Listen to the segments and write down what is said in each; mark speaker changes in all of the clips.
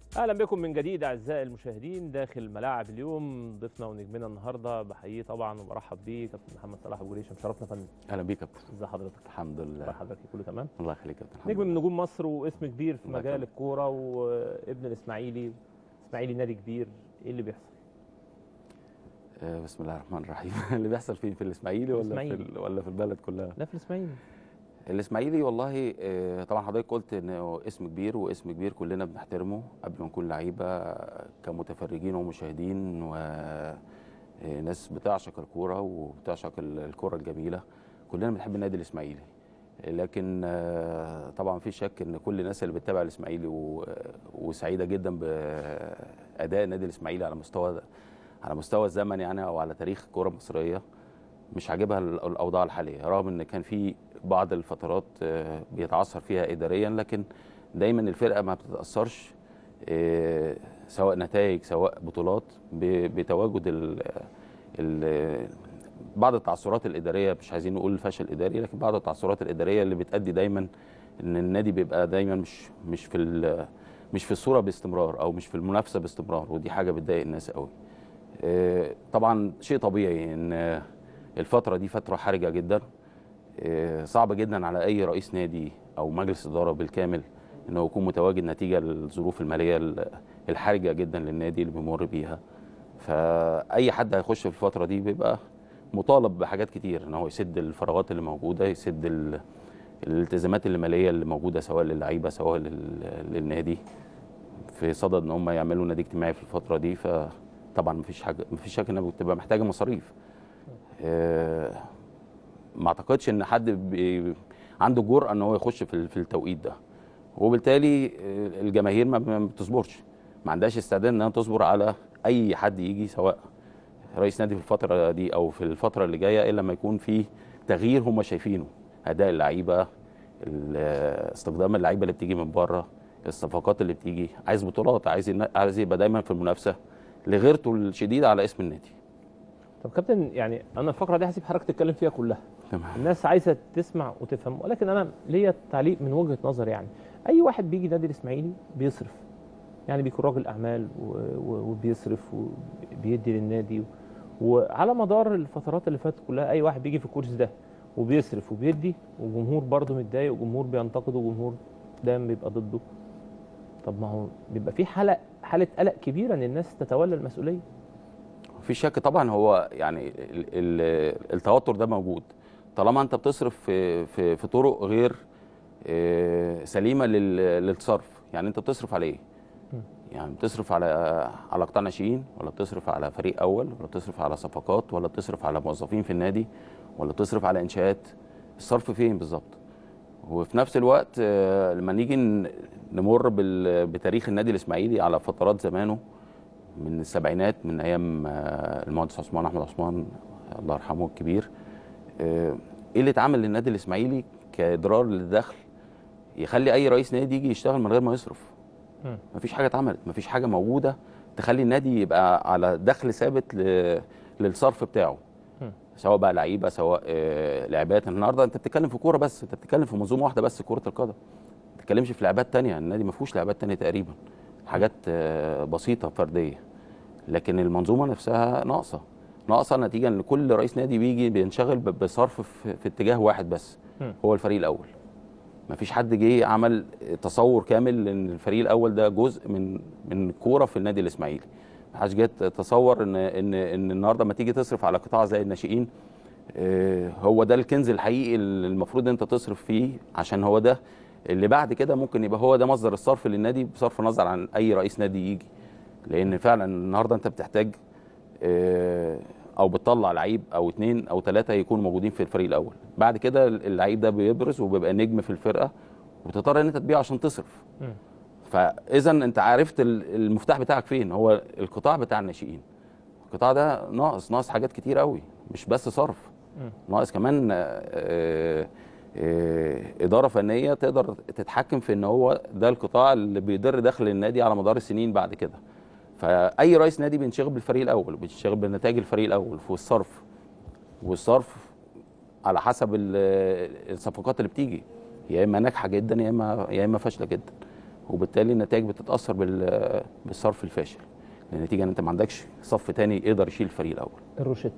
Speaker 1: اهلا بكم من جديد اعزائي المشاهدين داخل ملاعب اليوم ضيفنا ونجمنا النهارده بحييه طبعا وبرحب بيه كابتن محمد صلاح ابو جريشه مشرفنا فندم
Speaker 2: اهلا بيك يا كابتن
Speaker 1: ازي حضرتك
Speaker 2: الحمد
Speaker 1: اخبار
Speaker 2: لله
Speaker 1: حضرتك كله تمام
Speaker 2: الله يخليك يا كابتن الحمد
Speaker 1: نجم من
Speaker 2: لله.
Speaker 1: نجوم مصر واسم كبير في
Speaker 2: الله
Speaker 1: مجال
Speaker 2: يكرمك.
Speaker 1: الكوره وابن الاسماعيلي اسماعيلي نادي كبير ايه اللي بيحصل
Speaker 2: آه بسم الله الرحمن الرحيم اللي بيحصل فين في الاسماعيلي ولا في
Speaker 1: الإسماعيلي.
Speaker 2: ال- ولا في البلد كلها
Speaker 1: لا في الاسماعيلي
Speaker 2: الاسماعيلي والله آه طبعا حضرتك قلت انه اسم كبير واسم كبير كلنا بنحترمه قبل ما نكون لعيبه كمتفرجين ومشاهدين وناس بتعشق الكوره وبتعشق ال- الكوره الجميله كلنا بنحب النادي الاسماعيلي لكن آه، طبعا في شك ان كل الناس اللي بتتابع الاسماعيلي و- وسعيده جدا باداء النادي الاسماعيلي على مستوى على مستوى الزمن يعني او على تاريخ الكره المصريه مش عاجبها ال- الاوضاع الحاليه رغم ان كان في بعض الفترات آه، بيتعثر فيها اداريا لكن دايما الفرقه ما بتتاثرش آه، سواء نتائج سواء بطولات ب- بتواجد ال ال بعض التعثرات الاداريه مش عايزين نقول فشل اداري لكن بعض التعثرات الاداريه اللي بتؤدي دايما ان النادي بيبقى دايما مش مش في ال- مش في الصوره باستمرار او مش في المنافسه باستمرار ودي حاجه بتضايق الناس قوي آه، طبعا شيء طبيعي ان آه، الفتره دي فتره حرجه جدا آه، صعب جدا على اي رئيس نادي او مجلس اداره بالكامل انه يكون متواجد نتيجه للظروف الماليه ال- الحرجه جدا للنادي اللي بيمر بيها فاي حد هيخش في الفتره دي بيبقى مطالب بحاجات كتير ان هو يسد الفراغات اللي موجوده يسد ال- الالتزامات الماليه اللي موجوده سواء للعيبه سواء لل- للنادي في صدد ان هم يعملوا نادي اجتماعي في الفتره دي فطبعا مفيش حاجه مفيش شك انها بتبقى محتاجه مصاريف آه، ما اعتقدش ان حد بي عنده جرأه ان هو يخش في ال- في التوقيت ده وبالتالي آه، الجماهير ما ما بتصبرش ما عندهاش استعداد انها تصبر على اي حد يجي سواء رئيس نادي في الفتره دي او في الفتره اللي جايه الا لما يكون في تغيير هم شايفينه اداء اللعيبه ال- استخدام اللعيبه اللي بتيجي من بره الصفقات اللي بتيجي عايز بطولات عايز ينا- عايز يبقى دايما في المنافسه لغيرته الشديده على اسم النادي
Speaker 1: طب كابتن يعني انا الفقره دي هسيب حضرتك تتكلم فيها كلها
Speaker 2: تمام
Speaker 1: الناس عايزه تسمع وتفهم ولكن انا ليا تعليق من وجهه نظر يعني اي واحد بيجي نادي الاسماعيلي بيصرف يعني بيكون راجل اعمال و- و- وبيصرف وبيدي للنادي وعلى مدار الفترات اللي فاتت كلها اي واحد بيجي في الكورس ده وبيصرف وبيدي وجمهور برضه متضايق وجمهور بينتقده وجمهور دايما بيبقى ضده طب ما هو بيبقى في حاله حاله قلق كبيره ان الناس تتولى المسؤوليه
Speaker 2: في شك طبعا هو يعني ال- ال- التوتر ده موجود طالما انت بتصرف في في, في طرق غير آه، سليمه لل- للصرف يعني انت بتصرف على ايه
Speaker 1: مم.
Speaker 2: يعني بتصرف على على قطاع ناشئين ولا بتصرف على فريق اول ولا بتصرف على صفقات ولا بتصرف على موظفين في النادي ولا بتصرف على انشاءات الصرف فين بالظبط وفي نفس الوقت آه، لما نيجي ن- نمر بال- بتاريخ النادي الاسماعيلي على فترات زمانه من السبعينات من ايام آه، المهندس عثمان احمد عثمان الله يرحمه الكبير آه، ايه اللي اتعمل للنادي الاسماعيلي كادرار للدخل يخلي اي رئيس نادي يجي يشتغل من غير ما يصرف
Speaker 1: مم.
Speaker 2: مفيش حاجه اتعملت مفيش حاجه موجوده تخلي النادي يبقى على دخل ثابت ل- للصرف بتاعه
Speaker 1: مم.
Speaker 2: سواء بقى لعيبه سواء آه، لعبات النهارده انت بتتكلم في كوره بس انت بتتكلم في منظومه واحده بس كره القدم ما بتتكلمش في لعبات تانية النادي ما فيهوش لعبات تانية تقريبا حاجات آه، بسيطه فرديه لكن المنظومه نفسها ناقصه ناقصه نتيجه ان كل رئيس نادي بيجي بينشغل ب- بصرف في, في اتجاه واحد بس
Speaker 1: مم.
Speaker 2: هو الفريق الاول ما فيش حد جه عمل تصور كامل ان الفريق الاول ده جزء من من الكوره في النادي الاسماعيلي ما حدش جه تصور ان ان ان النهارده لما تيجي تصرف على قطاع زي الناشئين آه، هو ده الكنز الحقيقي اللي المفروض انت تصرف فيه عشان هو ده اللي بعد كده ممكن يبقى هو ده مصدر الصرف للنادي بصرف النظر عن اي رئيس نادي يجي لان فعلا النهارده انت بتحتاج آه، او بتطلع لعيب او اتنين او ثلاثه يكونوا موجودين في الفريق الاول بعد كده اللعيب ده بيبرز وبيبقى نجم في الفرقه وتضطر ان انت تبيعه عشان تصرف
Speaker 1: مم.
Speaker 2: فاذا انت عرفت ال- المفتاح بتاعك فين هو القطاع بتاع الناشئين القطاع ده ناقص ناقص حاجات كتير قوي مش بس صرف
Speaker 1: مم.
Speaker 2: ناقص كمان آه، آه، اداره فنيه تقدر تتحكم في ان هو ده القطاع اللي بيدر دخل النادي على مدار السنين بعد كده فاي رئيس نادي بينشغل بالفريق الاول بينشغل بنتائج الفريق الاول والصرف والصرف على حسب ال- الصفقات اللي بتيجي يا اما ناجحه جدا يا اما يا اما فاشله جدا وبالتالي النتائج بتتاثر بال- بالصرف الفاشل النتيجه ان انت ما عندكش صف تاني يقدر يشيل الفريق الاول
Speaker 1: الروشته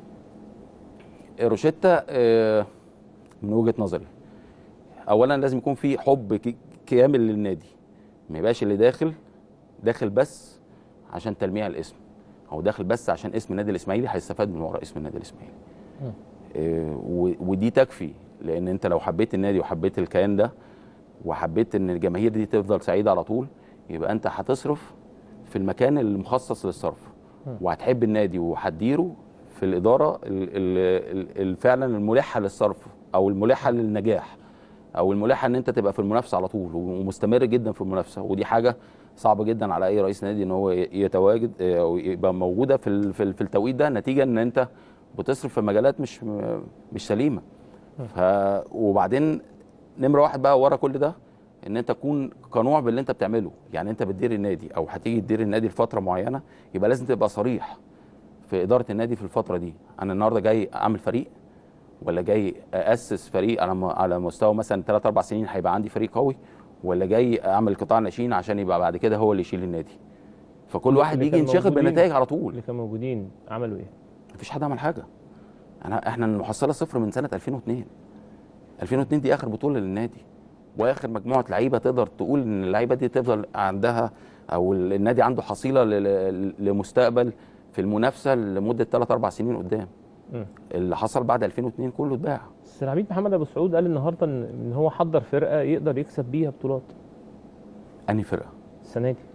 Speaker 2: روشيتا آه، من وجهه نظري اولا لازم يكون في حب ك- كامل للنادي ما يبقاش اللي داخل داخل بس عشان تلميع الاسم او داخل بس عشان اسم النادي الاسماعيلي هيستفاد من وراء اسم النادي الاسماعيلي
Speaker 1: مم.
Speaker 2: آه، و- ودي تكفي لان انت لو حبيت النادي وحبيت الكيان ده وحبيت ان الجماهير دي تفضل سعيده على طول يبقى انت هتصرف في المكان المخصص للصرف
Speaker 1: مم.
Speaker 2: وهتحب النادي وهتديره في الاداره ال- ال- ال- ال- فعلا الملحه للصرف او الملحه للنجاح او الملحه ان انت تبقى في المنافسه على طول ومستمر جدا في المنافسه ودي حاجه صعبه جدا على اي رئيس نادي ان هو ي- يتواجد آه، او يبقى موجوده في ال- في ال- في التوقيت ده نتيجه ان انت بتصرف في مجالات مش مش سليمه ف وبعدين نمره واحد بقى ورا كل ده ان انت تكون قنوع باللي انت بتعمله يعني انت بتدير النادي او هتيجي تدير النادي لفتره معينه يبقى لازم تبقى صريح في اداره النادي في الفتره دي انا النهارده جاي اعمل فريق ولا جاي اسس فريق على م- على مستوى مثلا 3 4 سنين هيبقى عندي فريق قوي ولا جاي اعمل قطاع ناشئين عشان يبقى بعد كده هو اللي يشيل النادي فكل واحد
Speaker 1: اللي
Speaker 2: بيجي
Speaker 1: كان
Speaker 2: ينشغل
Speaker 1: موجودين-
Speaker 2: بالنتائج على طول
Speaker 1: اللي كانوا موجودين عملوا ايه؟
Speaker 2: مفيش حد عمل حاجه انا احنا المحصله صفر من سنه 2002 2002 دي اخر بطوله للنادي واخر مجموعه لعيبه تقدر تقول ان اللعيبه دي تفضل عندها او النادي عنده حصيله ل- ل- لمستقبل في المنافسه لمده 3 4 سنين قدام
Speaker 1: مم.
Speaker 2: اللي حصل بعد 2002 كله اتباع
Speaker 1: بس العميد محمد ابو سعود قال النهارده ان إن هو حضر فرقه يقدر يكسب بيها بطولات
Speaker 2: انهي فرقه
Speaker 1: السنه دي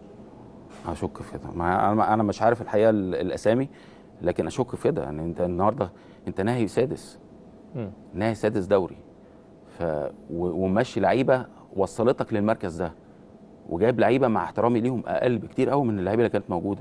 Speaker 2: اشك في كده ما انا انا مش عارف الحقيقه ال- الاسامي لكن اشك في كده يعني انت النهارده انت ناهي سادس
Speaker 1: مم.
Speaker 2: ناهي سادس دوري ف و- وماشي لعيبه وصلتك للمركز ده وجايب لعيبه مع احترامي ليهم اقل بكتير قوي من اللعيبه اللي كانت موجوده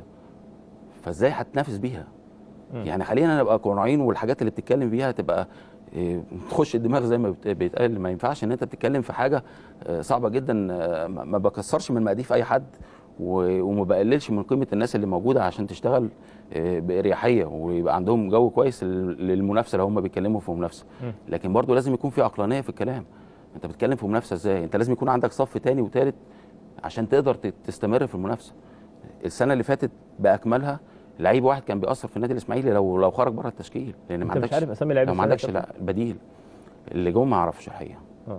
Speaker 2: فازاي هتنافس بيها
Speaker 1: مم.
Speaker 2: يعني خلينا نبقى قناعين والحاجات اللي بتتكلم فيها تبقى إيه، تخش الدماغ زي ما بت- بيتقال ما ينفعش ان انت بتتكلم في حاجه آه، صعبه جدا آه، ما ما بكسرش من مقاديف اي حد و- وما بقللش من قيمه الناس اللي موجوده عشان تشتغل آه، باريحيه ويبقى عندهم جو كويس لل- للمنافسه لو هم بيتكلموا في منافسه
Speaker 1: مم.
Speaker 2: لكن برضو لازم يكون في عقلانيه في الكلام انت بتتكلم في منافسه ازاي انت لازم يكون عندك صف تاني وتالت عشان تقدر ت- تستمر في المنافسه السنه اللي فاتت باكملها لعيب واحد كان بيأثر في النادي الاسماعيلي لو لو خرج بره التشكيل لان ما
Speaker 1: انت مش
Speaker 2: عندكش
Speaker 1: عارف اسامي لعيبه
Speaker 2: لو ما
Speaker 1: السنة
Speaker 2: عندكش
Speaker 1: اللي
Speaker 2: لا بديل اللي جم ما اعرفش الحقيقه
Speaker 1: آه.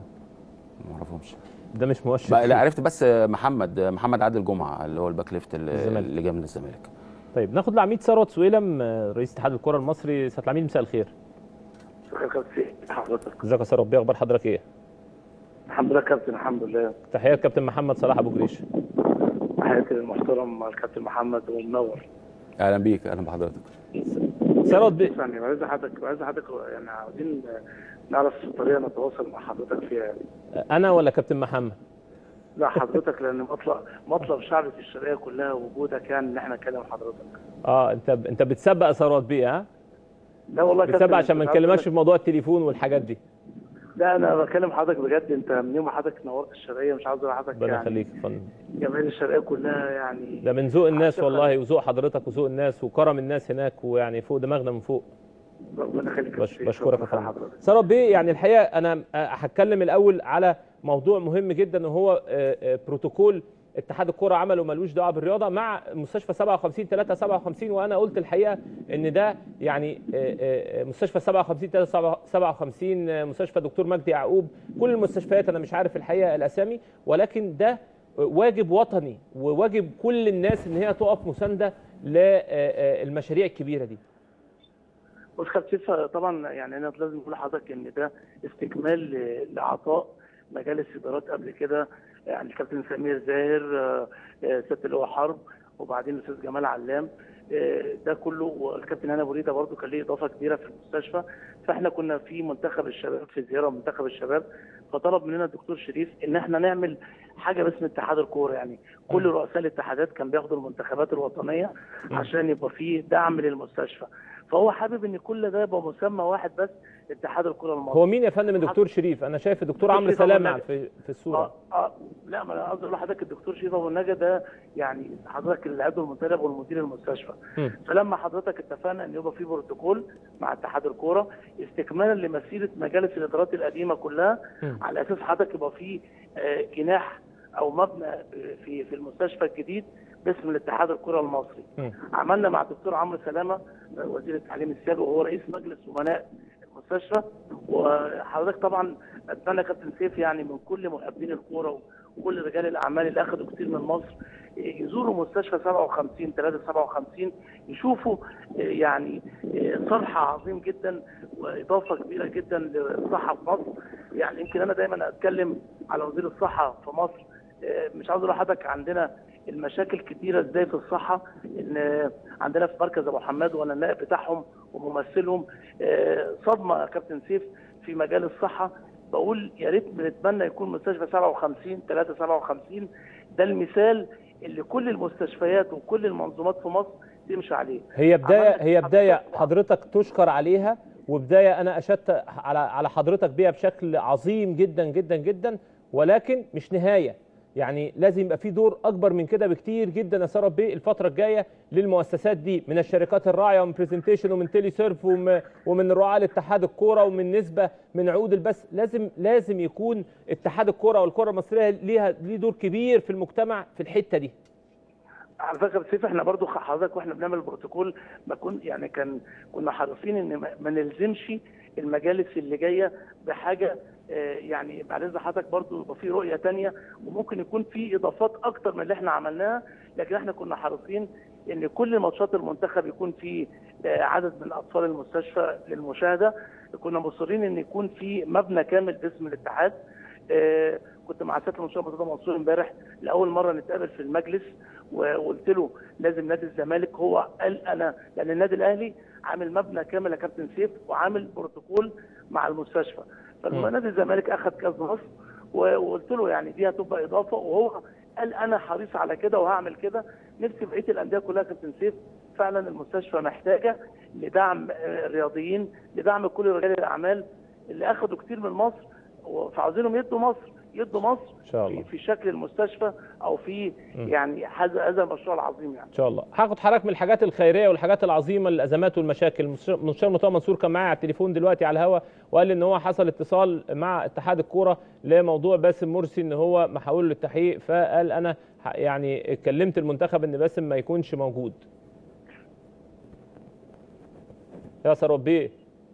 Speaker 2: ما اعرفهمش
Speaker 1: فاتت. ده مش مؤشر
Speaker 2: بقى لا عرفت بس محمد محمد عادل جمعه اللي هو الباك ليفت اللي,
Speaker 1: الزمالك.
Speaker 2: اللي جاي من الزمالك
Speaker 1: طيب ناخد العميد ثروت سويلم آه، رئيس اتحاد الكره المصري سياده العميد مساء الخير
Speaker 3: شكرا كابتن حضرتك
Speaker 1: ازيك يا ثروت بيه اخبار حضرتك ايه
Speaker 3: الحمد لله كابتن الحمد لله
Speaker 1: تحيات كابتن محمد صلاح ابو جريش
Speaker 3: تحياتي للمحترم الكابتن محمد ومنور
Speaker 2: اهلا بيك اهلا بحضرتك
Speaker 1: ثروت بيه
Speaker 3: يعني عايز حضرتك عايز حضرتك يعني عاوزين نعرف طريقه نتواصل مع حضرتك فيها
Speaker 1: انا ولا كابتن محمد
Speaker 3: لا حضرتك لان مطلب مطلب شعبة الشرقيه كلها وجودك يعني ان احنا نكلم حضرتك
Speaker 1: اه انت انت بتسبق ثروت بيه ها
Speaker 3: لا والله
Speaker 1: بتسبق عشان ما
Speaker 3: مش عاوز
Speaker 1: نكلمكش في
Speaker 3: أقول
Speaker 1: موضوع التليفون والحاجات دي
Speaker 3: لك- لا انا بكلم حضرتك بجد انت من يوم ما حضرتك نورت الشرقيه مش عاوز اقول لحضرتك
Speaker 1: ربنا
Speaker 3: يعني
Speaker 1: يخليك يا فندم
Speaker 3: جماهير الشرقيه كلها يعني
Speaker 1: ده من ذوق الناس
Speaker 3: شكراً.
Speaker 1: والله وذوق حضرتك وذوق الناس وكرم الناس هناك ويعني فوق دماغنا من فوق
Speaker 3: ربنا يخليك
Speaker 1: بش
Speaker 3: كابتن.
Speaker 1: بشكرك يا
Speaker 3: شكراً
Speaker 1: فندم
Speaker 3: حضرتك.
Speaker 1: ثروت بيه يعني الحقيقه انا آه، هتكلم الاول على موضوع مهم جدا وهو آه، آه، بروتوكول اتحاد الكره عمله ملوش دعوه بالرياضه مع مستشفى 57 3 57 وانا قلت الحقيقه ان ده يعني آه، آه، مستشفى 57 3 57 آه، مستشفى دكتور مجدي يعقوب كل المستشفيات انا مش عارف الحقيقه الاسامي ولكن ده واجب وطني وواجب كل الناس ان هي تقف مسانده للمشاريع الكبيره دي
Speaker 3: بص كابتن سيف، طبعا يعني انا لازم اقول لحضرتك ان ده استكمال ل- لعطاء مجالس ادارات قبل كده يعني الكابتن سمير زاهر آه، آه، سياده اللواء حرب وبعدين الاستاذ جمال علام آه، ده كله والكابتن هنا بريده برضو كان ليه اضافه كبيره في المستشفى فاحنا كنا في منتخب الشباب في زياره منتخب الشباب فطلب مننا الدكتور شريف ان احنا نعمل حاجه باسم اتحاد الكوره يعني كل رؤساء الاتحادات كان بياخدوا المنتخبات الوطنيه عشان يبقى فيه دعم للمستشفى فهو حابب ان كل ده يبقى مسمى واحد بس اتحاد الكره المصري
Speaker 1: هو مين يا فندم الدكتور شريف انا شايف الدكتور عمرو
Speaker 3: شريف أبو
Speaker 1: سلامه
Speaker 3: النجا.
Speaker 1: في في الصوره
Speaker 3: اه اه لا ما انا قصدي اقول لحضرتك الدكتور شريف ابو النجا ده يعني حضرتك اللي عضو المنتدب والمدير المستشفى
Speaker 1: مم.
Speaker 3: فلما حضرتك اتفقنا ان يبقى في بروتوكول مع اتحاد الكوره استكمالا لمسيره مجالس الادارات القديمه كلها
Speaker 1: مم.
Speaker 3: على اساس حضرتك يبقى في آه، جناح او مبنى في في المستشفى الجديد باسم الاتحاد الكره المصري
Speaker 1: م.
Speaker 3: عملنا مع الدكتور عمرو سلامه وزير التعليم السابق وهو رئيس مجلس امناء المستشفى وحضرتك طبعا اتمنى كابتن سيف يعني من كل محبين الكوره وكل رجال الاعمال اللي اخذوا كتير من مصر يزوروا مستشفى 57 3 57 يشوفوا يعني صرح عظيم جدا واضافه كبيره جدا للصحه في مصر يعني يمكن انا دايما اتكلم على وزير الصحه في مصر مش عاوز اقول لحضرتك عندنا المشاكل كتيره ازاي في الصحه ان عندنا في مركز ابو حماد وانا النائب بتاعهم وممثلهم صدمه يا كابتن سيف في مجال الصحه بقول يا ريت بنتمنى يكون مستشفى 57 3 57 ده المثال اللي كل المستشفيات وكل المنظومات في مصر تمشي عليه
Speaker 1: هي بدايه هي بدايه حضرتك تشكر عليها وبدايه انا اشدت على على حضرتك بيها بشكل عظيم جدا جدا جدا ولكن مش نهايه يعني لازم يبقى في دور اكبر من كده بكتير جدا يا ساره بيه الفتره الجايه للمؤسسات دي من الشركات الراعيه ومن برزنتيشن ومن تيلي سيرف ومن رعاه الاتحاد الكوره ومن نسبه من عقود البث لازم لازم يكون اتحاد الكوره والكره المصريه ليها ليه دور كبير في المجتمع في الحته دي
Speaker 3: على فكره سيف احنا برضو حضرتك واحنا بنعمل البروتوكول ما كن يعني كان كنا حريصين ان ما نلزمش المجالس اللي جايه بحاجه يعني بعد اذن حضرتك برضو يبقى في رؤيه ثانيه وممكن يكون في اضافات اكتر من اللي احنا عملناها لكن احنا كنا حريصين ان كل ماتشات المنتخب يكون في عدد من اطفال المستشفى للمشاهده كنا مصرين ان يكون في مبنى كامل باسم الاتحاد كنت مع سياده المستشار مرتضى منصور امبارح لاول مره نتقابل في المجلس وقلت له لازم نادي الزمالك هو قال انا لان النادي الاهلي عامل مبنى كامل يا كابتن سيف وعامل بروتوكول مع المستشفى فنادي الزمالك اخذ كاس مصر وقلت له يعني دي هتبقى اضافه وهو قال انا حريص على كده وهعمل كده نفسي بقيه الانديه كلها كابتن سيف فعلا المستشفى محتاجه لدعم الرياضيين لدعم كل رجال الاعمال اللي اخذوا كتير من مصر فعاوزينهم يدوا مصر يدوا مصر
Speaker 1: ان شاء الله
Speaker 3: في, في شكل المستشفى او في يعني هذا هذا المشروع العظيم يعني
Speaker 1: ان شاء الله هاخد حضرتك من الحاجات الخيريه والحاجات العظيمه الازمات والمشاكل المستشار مرتضى منصور كان معايا على التليفون دلوقتي على الهواء وقال ان هو حصل اتصال مع اتحاد الكوره لموضوع باسم مرسي ان هو محاول للتحقيق فقال انا يعني كلمت المنتخب ان باسم ما يكونش موجود يا ثروت بيه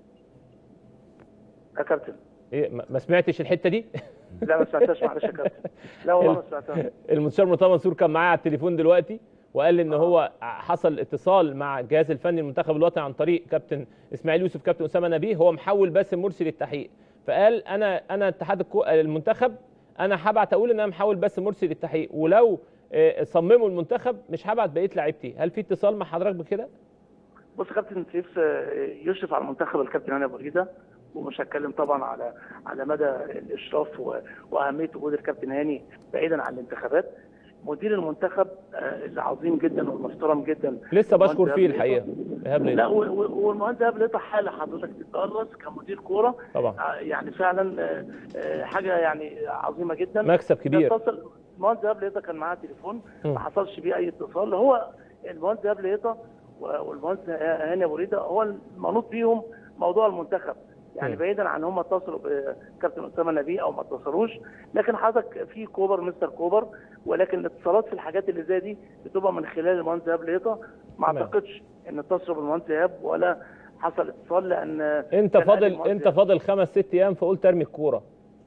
Speaker 3: يا كابتن
Speaker 1: ايه ما سمعتش الحته دي
Speaker 3: لا ما سمعتهاش معلش يا كابتن لا والله ما سمعتها
Speaker 1: المستشار مرتضى منصور كان معايا على التليفون دلوقتي وقال ان هو حصل اتصال مع الجهاز الفني المنتخب الوطني عن طريق كابتن اسماعيل يوسف كابتن اسامه نبيه هو محول باسم مرسي للتحقيق فقال انا انا اتحاد الكو... المنتخب انا هبعت اقول ان انا محول باسم مرسي للتحقيق ولو صمموا المنتخب مش هبعت بقيه لعيبتي هل في اتصال مع حضرتك بكده؟
Speaker 3: بص يا كابتن سيف يشرف على المنتخب الكابتن هاني ابو ريده ومش هتكلم طبعا على على مدى الاشراف واهميه وجود الكابتن هاني بعيدا عن الانتخابات مدير المنتخب العظيم جدا والمحترم جدا
Speaker 1: لسه بشكر فيه الحقيقه
Speaker 3: ايهاب لا والمهندس ايهاب لقيطه حاله حضرتك تتدرس كمدير كوره
Speaker 1: طبعا
Speaker 3: يعني فعلا حاجه يعني عظيمه جدا
Speaker 1: مكسب كبير
Speaker 3: المهندس ايهاب لقيطه كان معاه تليفون ما حصلش بيه اي اتصال هو المهندس ايهاب لقيطه والمهندس هاني ابو ريده هو المنوط بيهم موضوع المنتخب يعني بعيدا عن هم اتصلوا بكابتن اسامه نبيه او ما اتصلوش لكن حضرتك في كوبر مستر كوبر ولكن الاتصالات في الحاجات اللي زي دي بتبقى من خلال المهندس ايهاب ليطه ما اعتقدش ان اتصلوا بالمهندس ايهاب ولا حصل اتصال لان
Speaker 1: انت فاضل انت فاضل خمس ست ايام فقلت ارمي الكوره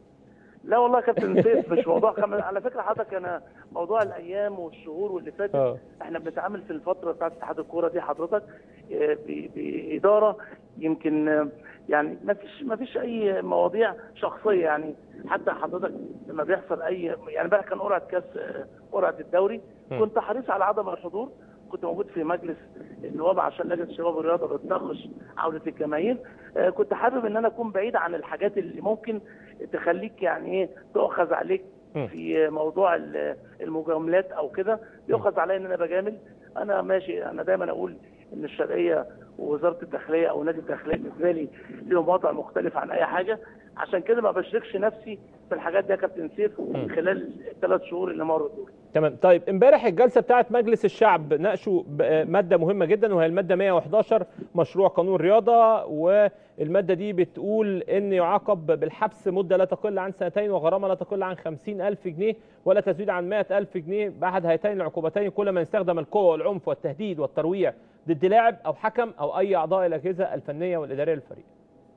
Speaker 3: لا والله يا كابتن سيف مش موضوع خمس على فكره حضرتك انا موضوع الايام والشهور واللي فاتت
Speaker 1: اه.
Speaker 3: احنا بنتعامل في الفتره بتاعت اتحاد الكوره دي حضرتك اه، ب- باداره يمكن اه، يعني ما فيش ما فيش اي مواضيع شخصيه يعني حتى حضرتك لما بيحصل اي يعني امبارح كان قرعه كاس اه، قرعه الدوري
Speaker 1: م.
Speaker 3: كنت حريص على عدم الحضور كنت موجود في مجلس النواب عشان لجنه الشباب والرياضه بتناقش عوده الجماهير آه، كنت حابب ان انا اكون بعيد عن الحاجات اللي ممكن تخليك يعني ايه تؤخذ عليك
Speaker 1: م.
Speaker 3: في موضوع ال- المجاملات او كده يؤخذ عليا ان انا بجامل انا ماشي انا دايما اقول ان الشرقيه ووزاره الداخليه او نادي الداخليه بالنسبه لي ليهم وضع مختلف عن اي حاجه عشان كده ما بشركش نفسي في الحاجات دي يا كابتن سيف خلال الثلاث شهور اللي مروا دول
Speaker 1: تمام طيب امبارح الجلسه بتاعت مجلس الشعب ناقشوا ب- ماده مهمه جدا وهي الماده 111 مشروع قانون رياضه والماده دي بتقول ان يعاقب بالحبس مده لا تقل عن سنتين وغرامه لا تقل عن 50 الف جنيه ولا تزيد عن 100 الف جنيه باحد هاتين العقوبتين كل من استخدم القوه والعنف والتهديد والترويع ضد لاعب او حكم او اي اعضاء الاجهزه الفنيه والاداريه للفريق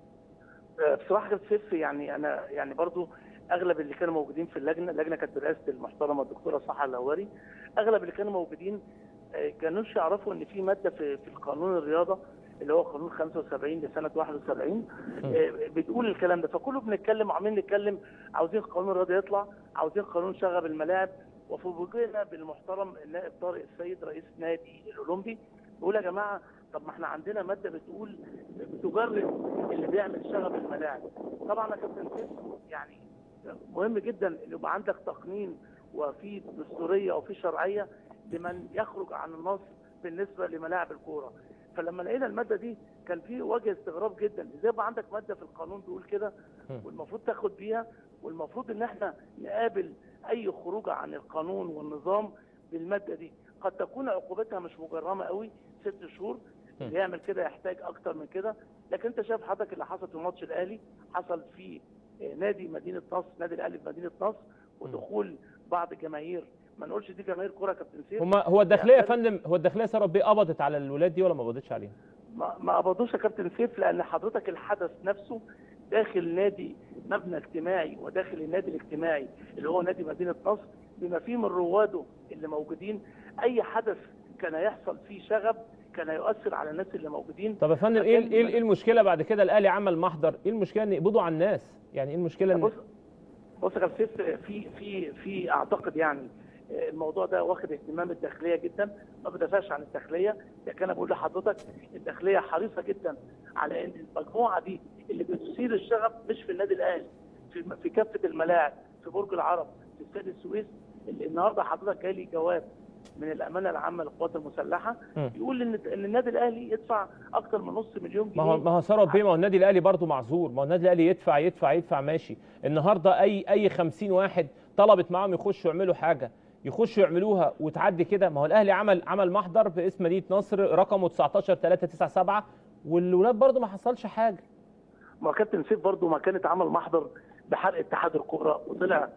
Speaker 3: آه، بصراحه كابتن سيف يعني انا يعني برضو اغلب اللي كانوا موجودين في اللجنه اللجنه كانت برئاسه المحترمه الدكتوره صحه الهواري اغلب اللي كانوا موجودين آه، كانوش يعرفوا ان في ماده في في القانون الرياضه اللي هو قانون 75 لسنه 71 آه، بتقول الكلام ده فكله بنتكلم عمالين نتكلم عاوزين قانون الرياضه يطلع عاوزين قانون شغب الملاعب وفوجئنا بالمحترم النائب طارق السيد رئيس نادي الاولمبي بيقول يا جماعه طب ما احنا عندنا ماده بتقول بتجرد اللي بيعمل شغب الملاعب طبعا يا كابتن سيف يعني مهم جدا ان يبقى عندك تقنين وفي دستوريه وفي شرعيه لمن يخرج عن النص بالنسبه لملاعب الكوره فلما لقينا الماده دي كان في وجه استغراب جدا ازاي يبقى عندك ماده في القانون بيقول كده والمفروض تاخد بيها والمفروض ان احنا نقابل اي خروج عن القانون والنظام بالماده دي قد تكون عقوبتها مش مجرمه قوي ست شهور اللي يعمل كده يحتاج اكتر من كده لكن انت شايف حضرتك اللي حصل في الماتش الاهلي حصل في آه، نادي مدينه نصر نادي الاهلي في مدينه نصر ودخول بعض جماهير ما نقولش دي جماهير كره يا كابتن سيف
Speaker 1: هما هو الداخليه يا فندم هو الداخليه ساره بيه قبضت على الولاد دي ولا ما قبضتش عليهم؟
Speaker 3: ما ما قبضوش يا كابتن سيف لان حضرتك الحدث نفسه داخل نادي مبنى اجتماعي وداخل النادي الاجتماعي اللي هو نادي مدينه نصر بما فيه من رواده اللي موجودين اي حدث كان يحصل فيه شغب كان يؤثر على الناس اللي موجودين
Speaker 1: طب يا فندم ايه
Speaker 3: فكان-
Speaker 1: ايه إيه المشكله بعد كده الاهلي عمل محضر ايه المشكله ان يقبضوا على الناس يعني ايه المشكله
Speaker 3: بص
Speaker 1: ان
Speaker 3: بص يا كابتن سيف في في في اعتقد يعني الموضوع ده واخد اهتمام الداخليه جدا ما بدافعش عن الداخليه لكن انا بقول لحضرتك الداخليه حريصه جدا على ان المجموعه دي اللي بتثير الشغب مش في النادي الاهلي في في كافه الملاعب في برج العرب في استاد السويس اللي النهارده حضرتك جاي لي جواب من الامانه العامه للقوات المسلحه
Speaker 1: مم.
Speaker 3: يقول ان ان النادي الاهلي يدفع اكتر من نص مليون جنيه
Speaker 1: ما هو ما هو ثروت بيه ما هو النادي الاهلي برضه معذور ما هو النادي الاهلي يدفع يدفع يدفع ماشي النهارده اي اي 50 واحد طلبت معاهم يخشوا يعملوا حاجه يخشوا يعملوها وتعدي كده ما هو الاهلي عمل عمل محضر باسم مدينه نصر رقمه 19 397 والولاد برضه ما حصلش حاجه
Speaker 3: ما كابتن سيف برضو ما كانت عمل محضر بحرق اتحاد الكوره وطلع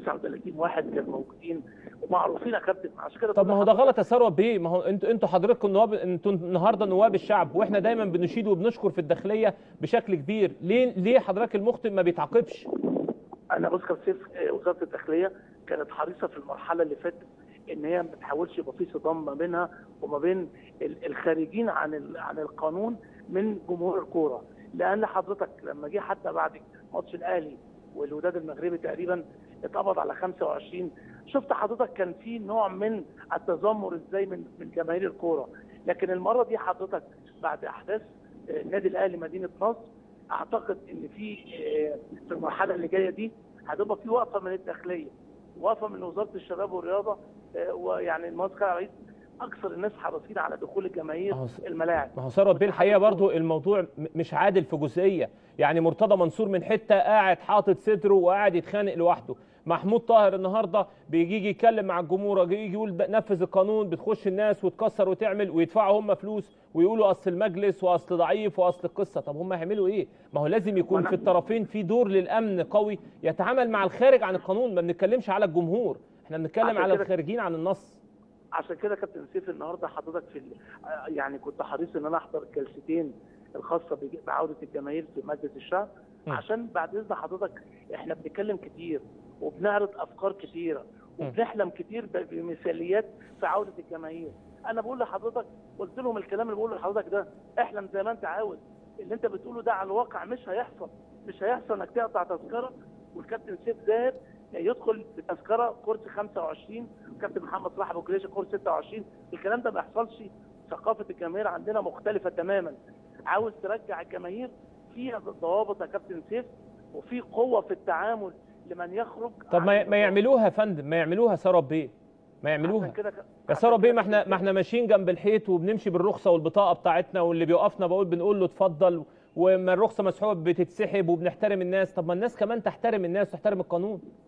Speaker 3: 39 واحد كانوا موجودين ومعروفين يا كابتن عشان كده
Speaker 1: طب
Speaker 3: كل
Speaker 1: ما هو ده
Speaker 3: حضرتك-
Speaker 1: غلط يا ثروت بيه ما هو انتوا انتوا حضراتكم نواب انتوا النهارده نواب الشعب واحنا دايما بنشيد وبنشكر في الداخليه بشكل كبير ليه ليه حضرتك المخطئ ما بيتعاقبش
Speaker 3: انا بص كابتن سيف آه، وزاره الداخليه كانت حريصه في المرحله اللي فاتت ان هي ما تحاولش يبقى في صدام ما بينها وما بين ال- الخارجين عن ال- عن القانون من جمهور الكوره لان حضرتك لما جه حتى بعد ماتش الاهلي والوداد المغربي تقريبا اتقبض على 25 شفت حضرتك كان في نوع من التذمر ازاي من من جماهير الكوره لكن المره دي حضرتك بعد احداث آه، النادي الاهلي مدينه نصر اعتقد ان في آه، في المرحله اللي جايه دي هتبقى في وقفه من الداخليه وقفه من وزاره الشباب والرياضه آه، ويعني المهندس خالد عيد اكثر الناس حريصين على دخول الجماهير
Speaker 1: ما هو س-
Speaker 3: الملاعب
Speaker 1: ما هو ثروت بيه الحقيقه برضو الموضوع م- مش عادل في جزئيه يعني مرتضى منصور من حته قاعد حاطط صدره وقاعد يتخانق لوحده محمود طاهر النهارده بيجي يجي يتكلم مع الجمهور يجي يقول ب- نفذ القانون بتخش الناس وتكسر وتعمل ويدفعوا هم فلوس ويقولوا اصل المجلس واصل ضعيف واصل القصه طب هم هيعملوا ايه ما هو لازم يكون
Speaker 3: وأنا-
Speaker 1: في الطرفين في دور للامن قوي يتعامل مع الخارج عن القانون ما بنتكلمش على الجمهور احنا بنتكلم
Speaker 3: عشان
Speaker 1: على
Speaker 3: كده-
Speaker 1: الخارجين عن النص
Speaker 3: عشان كده كابتن سيف النهارده حضرتك في ال- آه، يعني كنت حريص ان انا احضر الجلستين الخاصه بج- بعوده الجماهير في مجلس الشعب
Speaker 1: م.
Speaker 3: عشان بعد اذن حضرتك احنا بنتكلم كتير وبنعرض افكار كتيره وبنحلم كتير ب- بمثاليات في عوده الجماهير انا بقول لحضرتك قلت لهم الكلام اللي بقوله لحضرتك ده احلم زي ما انت عاوز اللي انت بتقوله ده على الواقع مش هيحصل مش هيحصل انك تقطع تذكره والكابتن سيف زاهر يدخل بتذكره كرسي 25 وكابتن محمد صلاح ابو جريشه كرسي 26 الكلام ده ما يحصلش ثقافه الجماهير عندنا مختلفه تماما عاوز ترجع الجماهير فيها ضوابط يا كابتن سيف وفي قوه في التعامل لمن يخرج
Speaker 1: طب
Speaker 3: عن
Speaker 1: ما ما
Speaker 3: النظام.
Speaker 1: يعملوها يا فندم ما يعملوها ثروت بيه ما يعملوها
Speaker 3: عشان كده ك-
Speaker 1: يا
Speaker 3: عشان
Speaker 1: ساره بيه
Speaker 3: كده
Speaker 1: ما احنا
Speaker 3: كابتن
Speaker 1: ما احنا ماشيين جنب الحيط وبنمشي بالرخصه والبطاقه بتاعتنا واللي بيوقفنا بقول بنقول له اتفضل وما الرخصه مسحوبه بتتسحب وبنحترم الناس طب ما الناس كمان تحترم الناس وتحترم القانون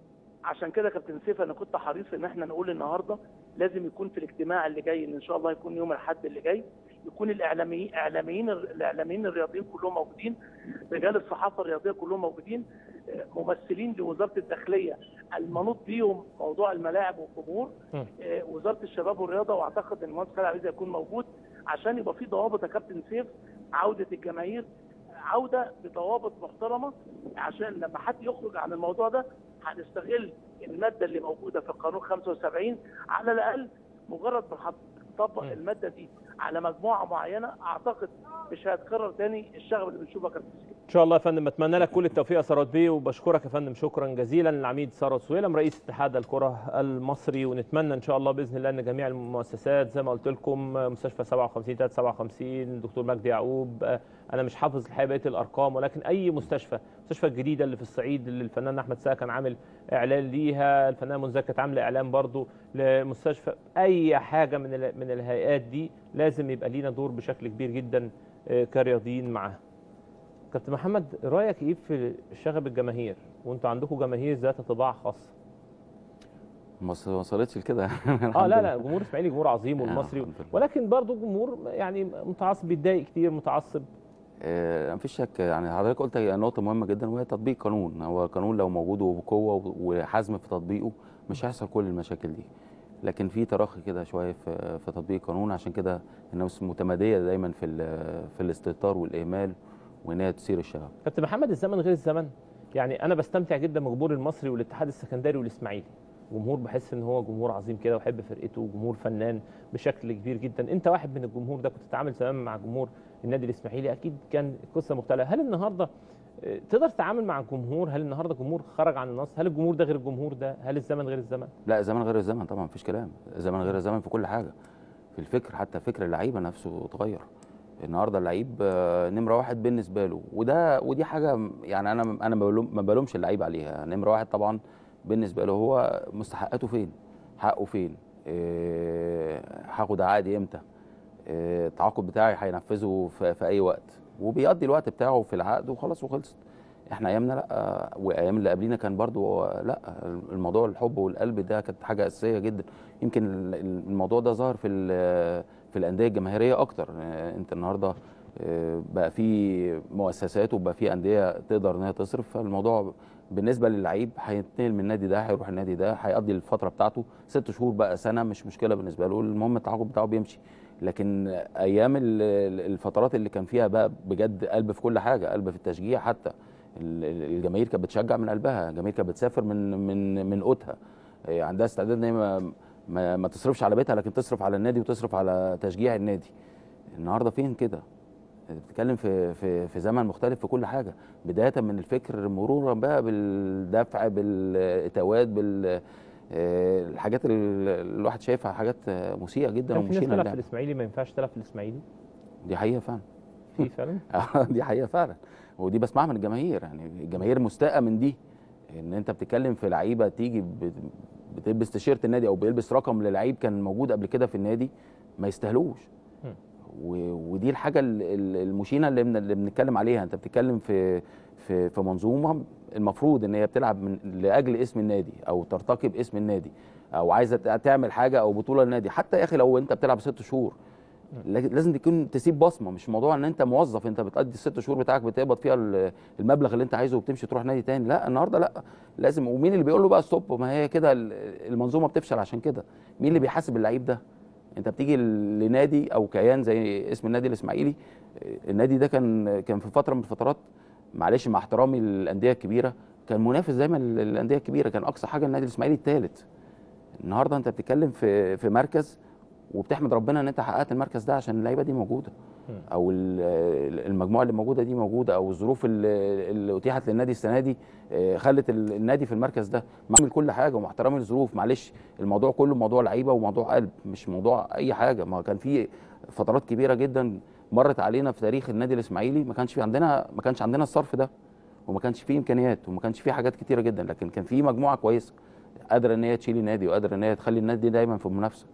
Speaker 3: عشان كده يا كابتن سيف انا كنت حريص ان احنا نقول النهارده لازم يكون في الاجتماع اللي جاي ان شاء الله يكون يوم الاحد اللي جاي يكون الاعلاميين اعلاميين الاعلاميين الرياضيين كلهم موجودين رجال الصحافه الرياضيه كلهم موجودين آه، ممثلين لوزاره الداخليه المنوط بيهم موضوع الملاعب والجمهور
Speaker 1: م.
Speaker 3: آه، وزاره الشباب والرياضه واعتقد ان المهندس خالد عبيد هيكون موجود عشان يبقى في ضوابط يا كابتن سيف عوده الجماهير عوده بضوابط محترمه عشان لما حد يخرج عن الموضوع ده هنستغل الماده اللي موجوده في القانون 75 على الاقل مجرد ما هتطبق
Speaker 1: م.
Speaker 3: الماده دي على مجموعه معينه اعتقد مش هيتكرر تاني الشغب اللي بنشوفه يا كابتن سيف
Speaker 1: ان شاء الله يا فندم اتمنى لك كل التوفيق يا ثروت بيه وبشكرك يا فندم شكرا جزيلا للعميد ثروت سويلم رئيس اتحاد الكره المصري ونتمنى ان شاء الله باذن الله ان جميع المؤسسات زي ما قلت لكم مستشفى 57 357 دكتور مجدي يعقوب آه، انا مش حافظ الحقيقه بقيه الارقام ولكن اي مستشفى المستشفى الجديده اللي في الصعيد اللي الفنان احمد ساكن كان عامل اعلان ليها الفنانه منى كانت عامله اعلان برضو لمستشفى اي حاجه من ال- من الهيئات دي لازم يبقى لينا دور بشكل كبير جدا آه، كرياضيين معاها كابتن محمد رايك ايه في شغب الجماهير وانتوا عندكم جماهير ذات طباع خاصه
Speaker 2: ما وص- وصلتش لكده
Speaker 1: اه لا لا جمهور اسماعيلي جمهور عظيم والمصري
Speaker 2: الحمد لله.
Speaker 1: ولكن برضه جمهور يعني متعصب بيتضايق كتير متعصب
Speaker 2: آه، مفيش شك يعني حضرتك قلت هي نقطة مهمة جدا وهي تطبيق قانون هو قانون لو موجود وبقوة وحزم في تطبيقه مش هيحصل كل المشاكل دي لكن في تراخي كده شوية في في تطبيق القانون عشان كده الناس متمادية دايما في ال- في الاستهتار والإهمال وإن هي تثير الشغب
Speaker 1: كابتن محمد الزمن غير الزمن يعني انا بستمتع جدا بالجمهور المصري والاتحاد السكندري والاسماعيلي جمهور بحس ان هو جمهور عظيم كده ويحب فرقته جمهور فنان بشكل كبير جدا انت واحد من الجمهور ده كنت تتعامل زمان مع جمهور النادي الاسماعيلي اكيد كان قصه مختلفه هل النهارده آه، تقدر تتعامل مع الجمهور هل النهارده جمهور خرج عن النص هل الجمهور ده غير الجمهور ده هل الزمن غير الزمن
Speaker 2: لا الزمن غير الزمن طبعا مفيش كلام الزمن غير الزمن في كل حاجة في الفكر حتى فكر اللعيبة نفسه اتغير النهارده اللعيب آه، نمره واحد بالنسبه له وده ودي حاجه يعني انا انا ما بلوم- ما بلومش اللعيب عليها نمره واحد طبعا بالنسبه له هو مستحقاته فين حقه فين إيه، هاخد عقدي امتى إيه، التعاقد بتاعي هينفذه في, في اي وقت وبيقضي الوقت بتاعه في العقد وخلاص وخلصت احنا ايامنا لا وايام اللي قبلينا كان برضو لا الموضوع الحب والقلب ده كانت حاجه اساسيه جدا يمكن ال- الموضوع ده ظهر في ال- في الانديه الجماهيريه اكتر آه، انت النهارده آه، بقى في مؤسسات وبقى في انديه تقدر ان هي تصرف فالموضوع بالنسبه للعيب هينتقل من النادي ده هيروح النادي ده هيقضي الفتره بتاعته ست شهور بقى سنه مش مشكله بالنسبه له المهم التعاقد بتاعه بيمشي لكن ايام ال- ال- الفترات اللي كان فيها بقى بجد قلب في كل حاجه قلب في التشجيع حتى ال- ال- الجماهير كانت بتشجع من قلبها الجماهير كانت بتسافر من من من قوتها إيه، عندها استعداد ان هي ما, ما, ما تصرفش على بيتها لكن تصرف على النادي وتصرف على تشجيع النادي النهارده فين كده انت بتتكلم في في في زمن مختلف في كل حاجه بدايه من الفكر مرورا بقى بالدفع بالاتوات بال آه، الحاجات اللي الواحد شايفها حاجات آه، مسيئه جدا
Speaker 1: كان في ناس
Speaker 2: ومشينه
Speaker 1: تلعب في
Speaker 2: للعب.
Speaker 1: الاسماعيلي ما ينفعش تلعب في الاسماعيلي
Speaker 2: دي حقيقه فعلا
Speaker 1: في فعلا
Speaker 2: آه، دي حقيقه فعلا ودي بسمعها من الجماهير يعني الجماهير مستاءه من دي ان انت بتتكلم في لعيبه تيجي بت- بتلبس تيشيرت النادي او بيلبس رقم للعيب كان موجود قبل كده في النادي ما يستاهلوش
Speaker 1: مم.
Speaker 2: و- ودي الحاجه ال- ال- المشينه اللي بن- اللي بنتكلم عليها انت بتتكلم في في في منظومه المفروض ان هي بتلعب من لاجل اسم النادي او ترتقي باسم النادي او عايزه تع- تعمل حاجه او بطوله للنادي حتى يا اخي لو انت بتلعب ست شهور لكن لازم تكون تسيب بصمه مش موضوع ان انت موظف انت بتقضي الست شهور بتاعك بتقبض فيها ال- المبلغ اللي انت عايزه وبتمشي تروح نادي تاني لا النهارده لا لازم ومين اللي بيقول له بقى ستوب ما هي كده ال- المنظومه بتفشل عشان كده مين اللي بيحاسب اللعيب ده انت بتيجي ل- لنادي او كيان زي اسم النادي الاسماعيلي النادي ده كان كان في فتره من الفترات معلش مع احترامي للانديه الكبيره كان منافس دايما للانديه الكبيره كان اقصى حاجه النادي الاسماعيلي الثالث النهارده انت بتتكلم في في مركز وبتحمد ربنا ان انت حققت المركز ده عشان اللعيبه دي موجوده
Speaker 1: مم.
Speaker 2: او ال- المجموعه اللي موجوده دي موجوده او الظروف اللي اللي اتيحت للنادي السنه دي آه، خلت ال- النادي في المركز ده معامل كل حاجه ومع احترامي للظروف معلش الموضوع كله موضوع لعيبه وموضوع قلب مش موضوع اي حاجه ما كان في فترات كبيره جدا مرت علينا في تاريخ النادي الاسماعيلي ما كانش في عندنا ما كانش عندنا الصرف ده وما كانش فيه امكانيات وما كانش فيه حاجات كتيره جدا لكن كان في مجموعه كويسه قادره ان هي تشيل النادي وقادره ان هي تخلي النادي دايما في المنافسه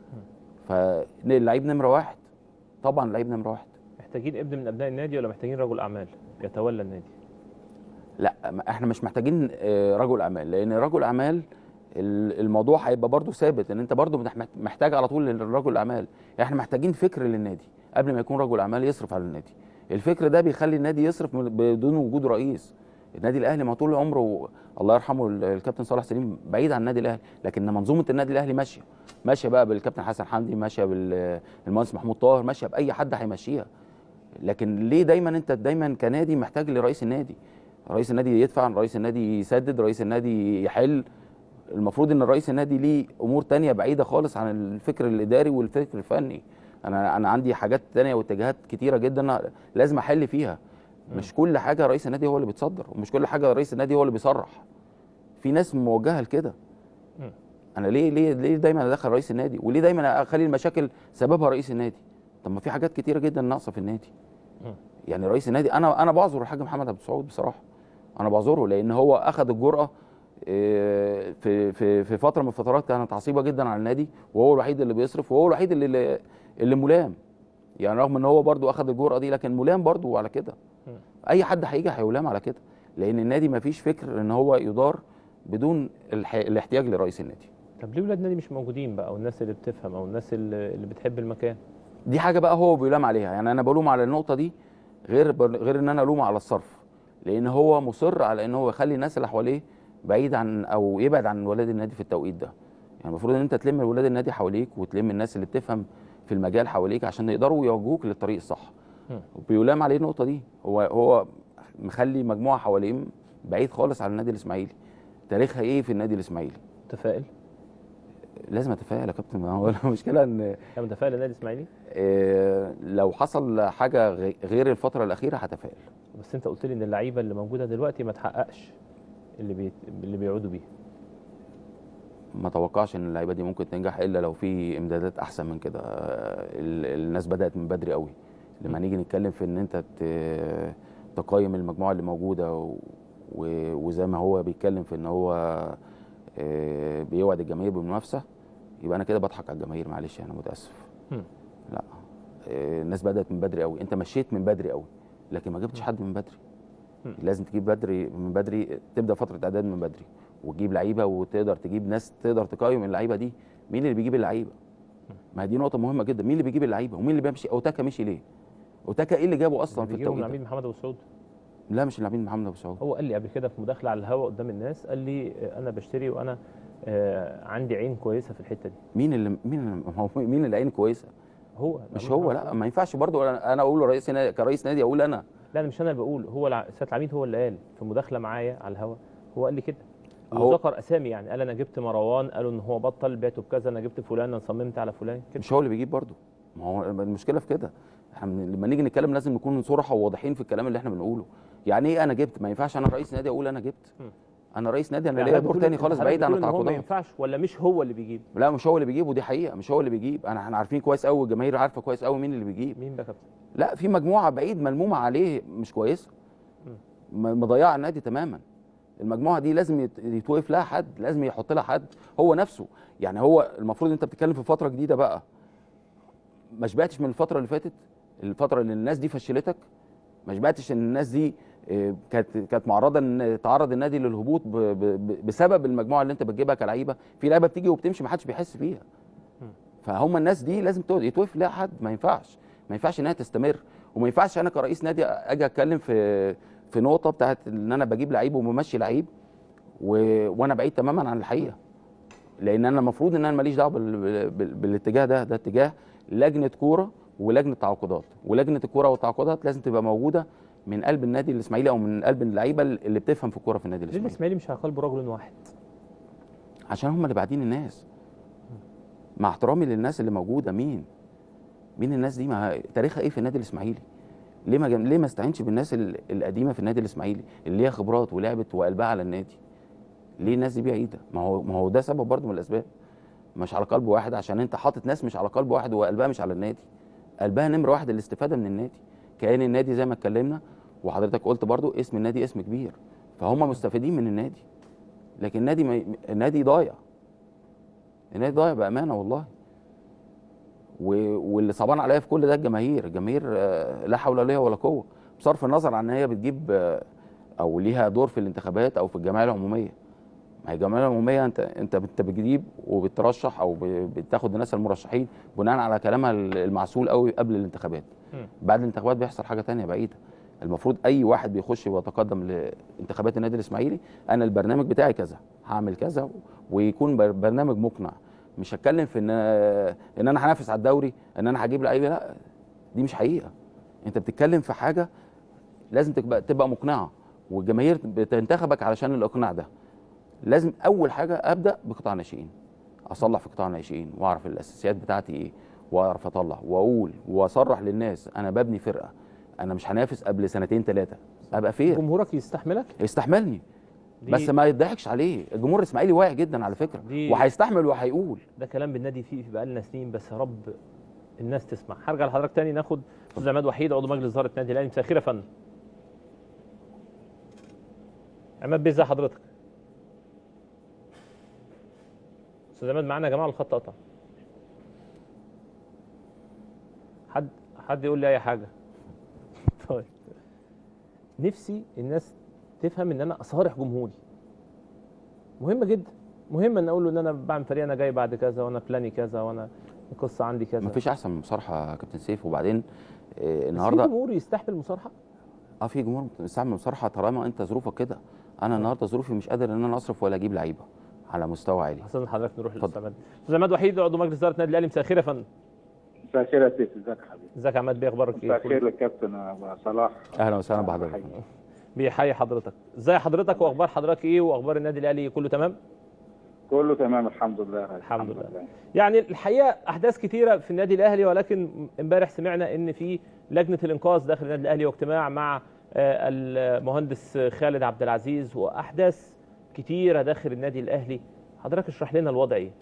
Speaker 2: فاللعيب نمره واحد طبعا اللعيب نمره واحد
Speaker 1: محتاجين ابن من ابناء النادي ولا محتاجين رجل اعمال يتولى النادي
Speaker 2: لا ما- احنا مش محتاجين آه، رجل اعمال لان رجل اعمال ال- الموضوع هيبقى برضو ثابت ان انت برضو مح- محتاج على طول للرجل اعمال احنا محتاجين فكر للنادي قبل ما يكون رجل اعمال يصرف على النادي الفكر ده بيخلي النادي يصرف من- بدون وجود رئيس النادي الاهلي ما طول عمره الله يرحمه ال- الكابتن صالح سليم بعيد عن النادي الاهلي لكن منظومه النادي الاهلي ماشيه ماشيه بقى بالكابتن حسن حمدي ماشيه بالمهندس محمود طاهر ماشيه باي حد هيمشيها لكن ليه دايما انت دايما كنادي محتاج لرئيس النادي رئيس النادي يدفع رئيس النادي يسدد رئيس النادي يحل المفروض ان رئيس النادي ليه امور تانية بعيده خالص عن الفكر الاداري والفكر الفني انا انا عندي حاجات تانية واتجاهات كتيره جدا لازم احل فيها مش كل حاجه رئيس النادي هو اللي بيتصدر ومش كل حاجه رئيس النادي هو اللي بيصرح في ناس موجهه لكده
Speaker 1: مم.
Speaker 2: انا ليه ليه ليه دايما ادخل رئيس النادي وليه دايما اخلي المشاكل سببها رئيس النادي طب ما في حاجات كتيره جدا ناقصه في النادي
Speaker 1: مم.
Speaker 2: يعني رئيس النادي انا انا بعذر الحاج محمد عبد السعود بصراحه انا بعذره لان هو اخذ الجرأه آه، في في في فتره من الفترات كانت عصيبه جدا على النادي وهو الوحيد اللي بيصرف وهو الوحيد اللي اللي ملام يعني رغم ان هو برضو اخذ الجرأه دي لكن ملام برضو على كده
Speaker 1: مم.
Speaker 2: اي حد هيجي هيلام على كده لان النادي ما فيش فكر ان هو يدار بدون الح... الاحتياج لرئيس النادي
Speaker 1: طب ليه ولاد النادي مش موجودين بقى او الناس اللي بتفهم او الناس اللي اللي بتحب المكان
Speaker 2: دي حاجه بقى هو بيلام عليها يعني انا بلوم على النقطه دي غير غير ان انا الوم على الصرف لان هو مصر على ان هو يخلي الناس اللي حواليه بعيد عن او يبعد عن ولاد النادي في التوقيت ده يعني المفروض ان انت تلم ولاد النادي حواليك وتلم الناس اللي بتفهم في المجال حواليك عشان يقدروا يوجهوك للطريق الصح
Speaker 1: مم.
Speaker 2: وبيلام عليه النقطه دي هو هو مخلي مجموعه حواليه بعيد خالص عن النادي الاسماعيلي تاريخها ايه في النادي الاسماعيلي
Speaker 1: متفائل
Speaker 2: لازم اتفائل يا كابتن ما هو المشكله ان
Speaker 1: يا متفائل النادي الاسماعيلي
Speaker 2: آه، لو حصل حاجه غ- غير الفتره الاخيره هتفائل
Speaker 1: بس انت قلت لي ان اللعيبه اللي موجوده دلوقتي ما تحققش اللي بي... اللي بيعودوا بيه
Speaker 2: ما توقعش ان اللعيبه دي ممكن تنجح الا لو في امدادات احسن من كده آه، ال- الناس بدات من بدري قوي لما نيجي نتكلم في ان انت ت- تقيم المجموعه اللي موجوده و- و- وزي ما هو بيتكلم في ان هو آه، بيوعد الجماهير بالمنافسه يبقى انا كده بضحك على الجماهير معلش انا متاسف
Speaker 1: مم.
Speaker 2: لا آه، الناس بدات من بدري قوي انت مشيت من بدري قوي لكن ما جبتش حد من بدري
Speaker 1: مم.
Speaker 2: لازم تجيب بدري من بدري تبدا فتره اعداد من بدري وتجيب لعيبه وتقدر تجيب ناس تقدر تقيم اللعيبه دي مين اللي بيجيب اللعيبه ما هي دي نقطه مهمه جدا مين اللي بيجيب اللعيبه ومين اللي بيمشي اوتاكا مشي ليه اوتاكا ايه اللي جابه اصلا في
Speaker 1: اللي بيجيبهم
Speaker 2: التوقيت
Speaker 1: العميد
Speaker 2: ده
Speaker 1: محمد ابو سعود
Speaker 2: لا مش اللاعبين محمد ابو سعود
Speaker 1: هو قال لي قبل كده في مداخله على الهواء قدام الناس قال لي آه، انا بشتري وانا آه، عندي عين كويسه في الحته دي
Speaker 2: مين اللي مين اللي هو مين اللي عين كويسه
Speaker 1: هو
Speaker 2: مش
Speaker 1: العميد
Speaker 2: هو
Speaker 1: محمد
Speaker 2: لا
Speaker 1: سعود.
Speaker 2: ما ينفعش برضو انا أنا اقول رئيس نادي كرئيس نادي اقول انا
Speaker 1: لا انا مش انا اللي بقول هو الع... سياده العميد هو اللي قال في مداخله معايا على الهواء هو قال لي كده
Speaker 2: هو-
Speaker 1: وذكر اسامي يعني قال انا جبت مروان قالوا ان هو بطل بعته بكذا انا جبت فلان انا صممت على فلان كده
Speaker 2: مش هو اللي بيجيب برضو ما هو المشكله في كده احنا من- لما نيجي نتكلم لازم نكون صراحه وواضحين في الكلام اللي احنا بنقوله يعني ايه انا جبت ما ينفعش انا رئيس نادي اقول انا جبت
Speaker 1: مم.
Speaker 2: انا رئيس نادي انا
Speaker 1: يعني
Speaker 2: ليا
Speaker 1: حضرتك
Speaker 2: دور
Speaker 1: بتقول-
Speaker 2: تاني
Speaker 1: أنت
Speaker 2: خالص
Speaker 1: حضرتك
Speaker 2: بعيد عن
Speaker 1: بتقول إن هو ما
Speaker 2: التعاقدات
Speaker 1: ينفعش ولا مش هو اللي بيجيب
Speaker 2: لا مش هو اللي بيجيب ودي حقيقه مش هو اللي بيجيب انا احنا عارفين كويس قوي الجماهير عارفه كويس قوي مين اللي بيجيب
Speaker 1: مين بقى كابتن
Speaker 2: لا في مجموعه بعيد ملمومه عليه مش كويسه م- مضيعه النادي تماما المجموعه دي لازم يت- يتوقف لها حد لازم يحط لها حد هو نفسه يعني هو المفروض انت بتتكلم في فتره جديده بقى ما شبعتش من الفتره اللي فاتت الفتره اللي الناس دي فشلتك ما شبعتش ان الناس دي آه، كانت كانت معرضه ان تعرض النادي للهبوط ب- ب- ب- بسبب المجموعه اللي انت بتجيبها كلعيبه في لعيبه بتيجي وبتمشي ما حدش بيحس فيها فهم الناس دي لازم تو- يتوقف لها حد ما ينفعش ما ينفعش انها تستمر وما ينفعش انا كرئيس نادي اجي اتكلم في في نقطه بتاعت ان انا بجيب لعيب وممشي لعيب و... وانا بعيد تماما عن الحقيقه لان انا المفروض ان انا ماليش دعوه بال... بال... بالاتجاه ده ده اتجاه لجنه كوره ولجنه تعاقدات ولجنه الكوره والتعاقدات لازم تبقى موجوده من قلب النادي الاسماعيلي او من قلب اللعيبه اللي بتفهم في الكوره في النادي
Speaker 1: ليه
Speaker 2: الاسماعيلي
Speaker 1: الاسماعيلي مش على قلب رجل واحد
Speaker 2: عشان هم اللي بعدين الناس مع احترامي للناس اللي موجوده مين مين الناس دي ما تاريخها ايه في النادي الاسماعيلي ليه ما جم... ليه ما استعينش بالناس ال- القديمه في النادي الاسماعيلي اللي ليها خبرات ولعبت وقلبها على النادي ليه الناس دي بعيده ما هو ما هو ده سبب برضه من الاسباب مش على قلب واحد عشان انت حاطط ناس مش على قلب واحد وقلبها مش على النادي قلبها نمره واحد الاستفاده من النادي كيان النادي زي ما اتكلمنا وحضرتك قلت برضو اسم النادي اسم كبير فهم مستفيدين من النادي لكن النادي ما النادي ضايع النادي ضايع بامانه والله و- واللي صعبان عليا في كل ده الجماهير الجماهير آه، لا حول لها ولا قوه بصرف النظر عن ان هي بتجيب آه، او ليها دور في الانتخابات او في الجمعيه العموميه ما هي الجمعيه العموميه انت انت انت بتجيب وبترشح او ب- بتاخد الناس المرشحين بناء على كلامها المعسول قوي قبل الانتخابات
Speaker 1: مم.
Speaker 2: بعد الانتخابات بيحصل حاجه تانية بعيده المفروض اي واحد بيخش ويتقدم لانتخابات النادي الاسماعيلي انا البرنامج بتاعي كذا هعمل كذا ويكون بر- برنامج مقنع مش هتكلم في ان ان انا هنافس على الدوري ان انا هجيب لعيبه لا دي مش حقيقه انت بتتكلم في حاجه لازم تبقى تبقى مقنعه والجماهير بتنتخبك علشان الاقناع ده لازم اول حاجه ابدا بقطاع الناشئين اصلح في قطاع الناشئين واعرف الاساسيات بتاعتي ايه واعرف اطلع واقول واصرح للناس انا ببني فرقه انا مش هنافس قبل سنتين ثلاثه ابقى فين
Speaker 1: جمهورك يستحملك
Speaker 2: يستحملني
Speaker 1: دي
Speaker 2: بس ما يضحكش عليه الجمهور الاسماعيلي واعي جدا على فكره
Speaker 1: دي-
Speaker 2: وهيستحمل وهيقول
Speaker 1: ده كلام بالنادي فيه بقالنا سنين بس يا رب الناس تسمع هرجع لحضرتك تاني ناخد استاذ عماد وحيد عضو مجلس اداره النادي الاهلي مساء الخير يا فندم عماد بيه ازي حضرتك استاذ عماد معانا يا جماعه الخط قطع حد حد يقول لي اي حاجه طيب نفسي الناس تفهم ان انا اصارح جمهوري مهم جدا مهم ان اقول له ان انا بعمل فريق انا جاي بعد كذا وانا بلاني كذا وانا القصه عندي كذا
Speaker 2: مفيش احسن من المصارحه يا كابتن سيف وبعدين آه،
Speaker 1: بس في
Speaker 2: النهارده
Speaker 1: جمهور يستحمل المصارحه
Speaker 2: اه في جمهور بيستعمل مصارحه طالما انت ظروفك كده انا النهارده ظروفي مش قادر ان انا اصرف ولا اجيب لعيبه على مستوى عالي
Speaker 1: حسن حضرتك نروح
Speaker 2: اتفضل.
Speaker 1: للاستاذ عماد استاذ عماد وحيد عضو مجلس اداره النادي الاهلي مساء الخير يا فندم
Speaker 4: مساء الخير يا سيف ازيك يا حبيبي
Speaker 1: ازيك يا عماد بيه اخبارك
Speaker 4: مساء
Speaker 1: ايه
Speaker 4: الخير للكابتن ابو صلاح
Speaker 2: اهلا وسهلا بحضرتك
Speaker 4: حقيقي.
Speaker 1: بيحيي حضرتك ازاي حضرتك واخبار حضرتك ايه واخبار النادي الاهلي كله تمام
Speaker 4: كله تمام الحمد لله
Speaker 1: الحمد لله. يعني الحقيقه احداث كتيره في النادي الاهلي ولكن امبارح سمعنا ان في لجنه الانقاذ داخل النادي الاهلي واجتماع مع آه، المهندس خالد عبد العزيز واحداث كتيره داخل النادي الاهلي حضرتك اشرح لنا الوضع ايه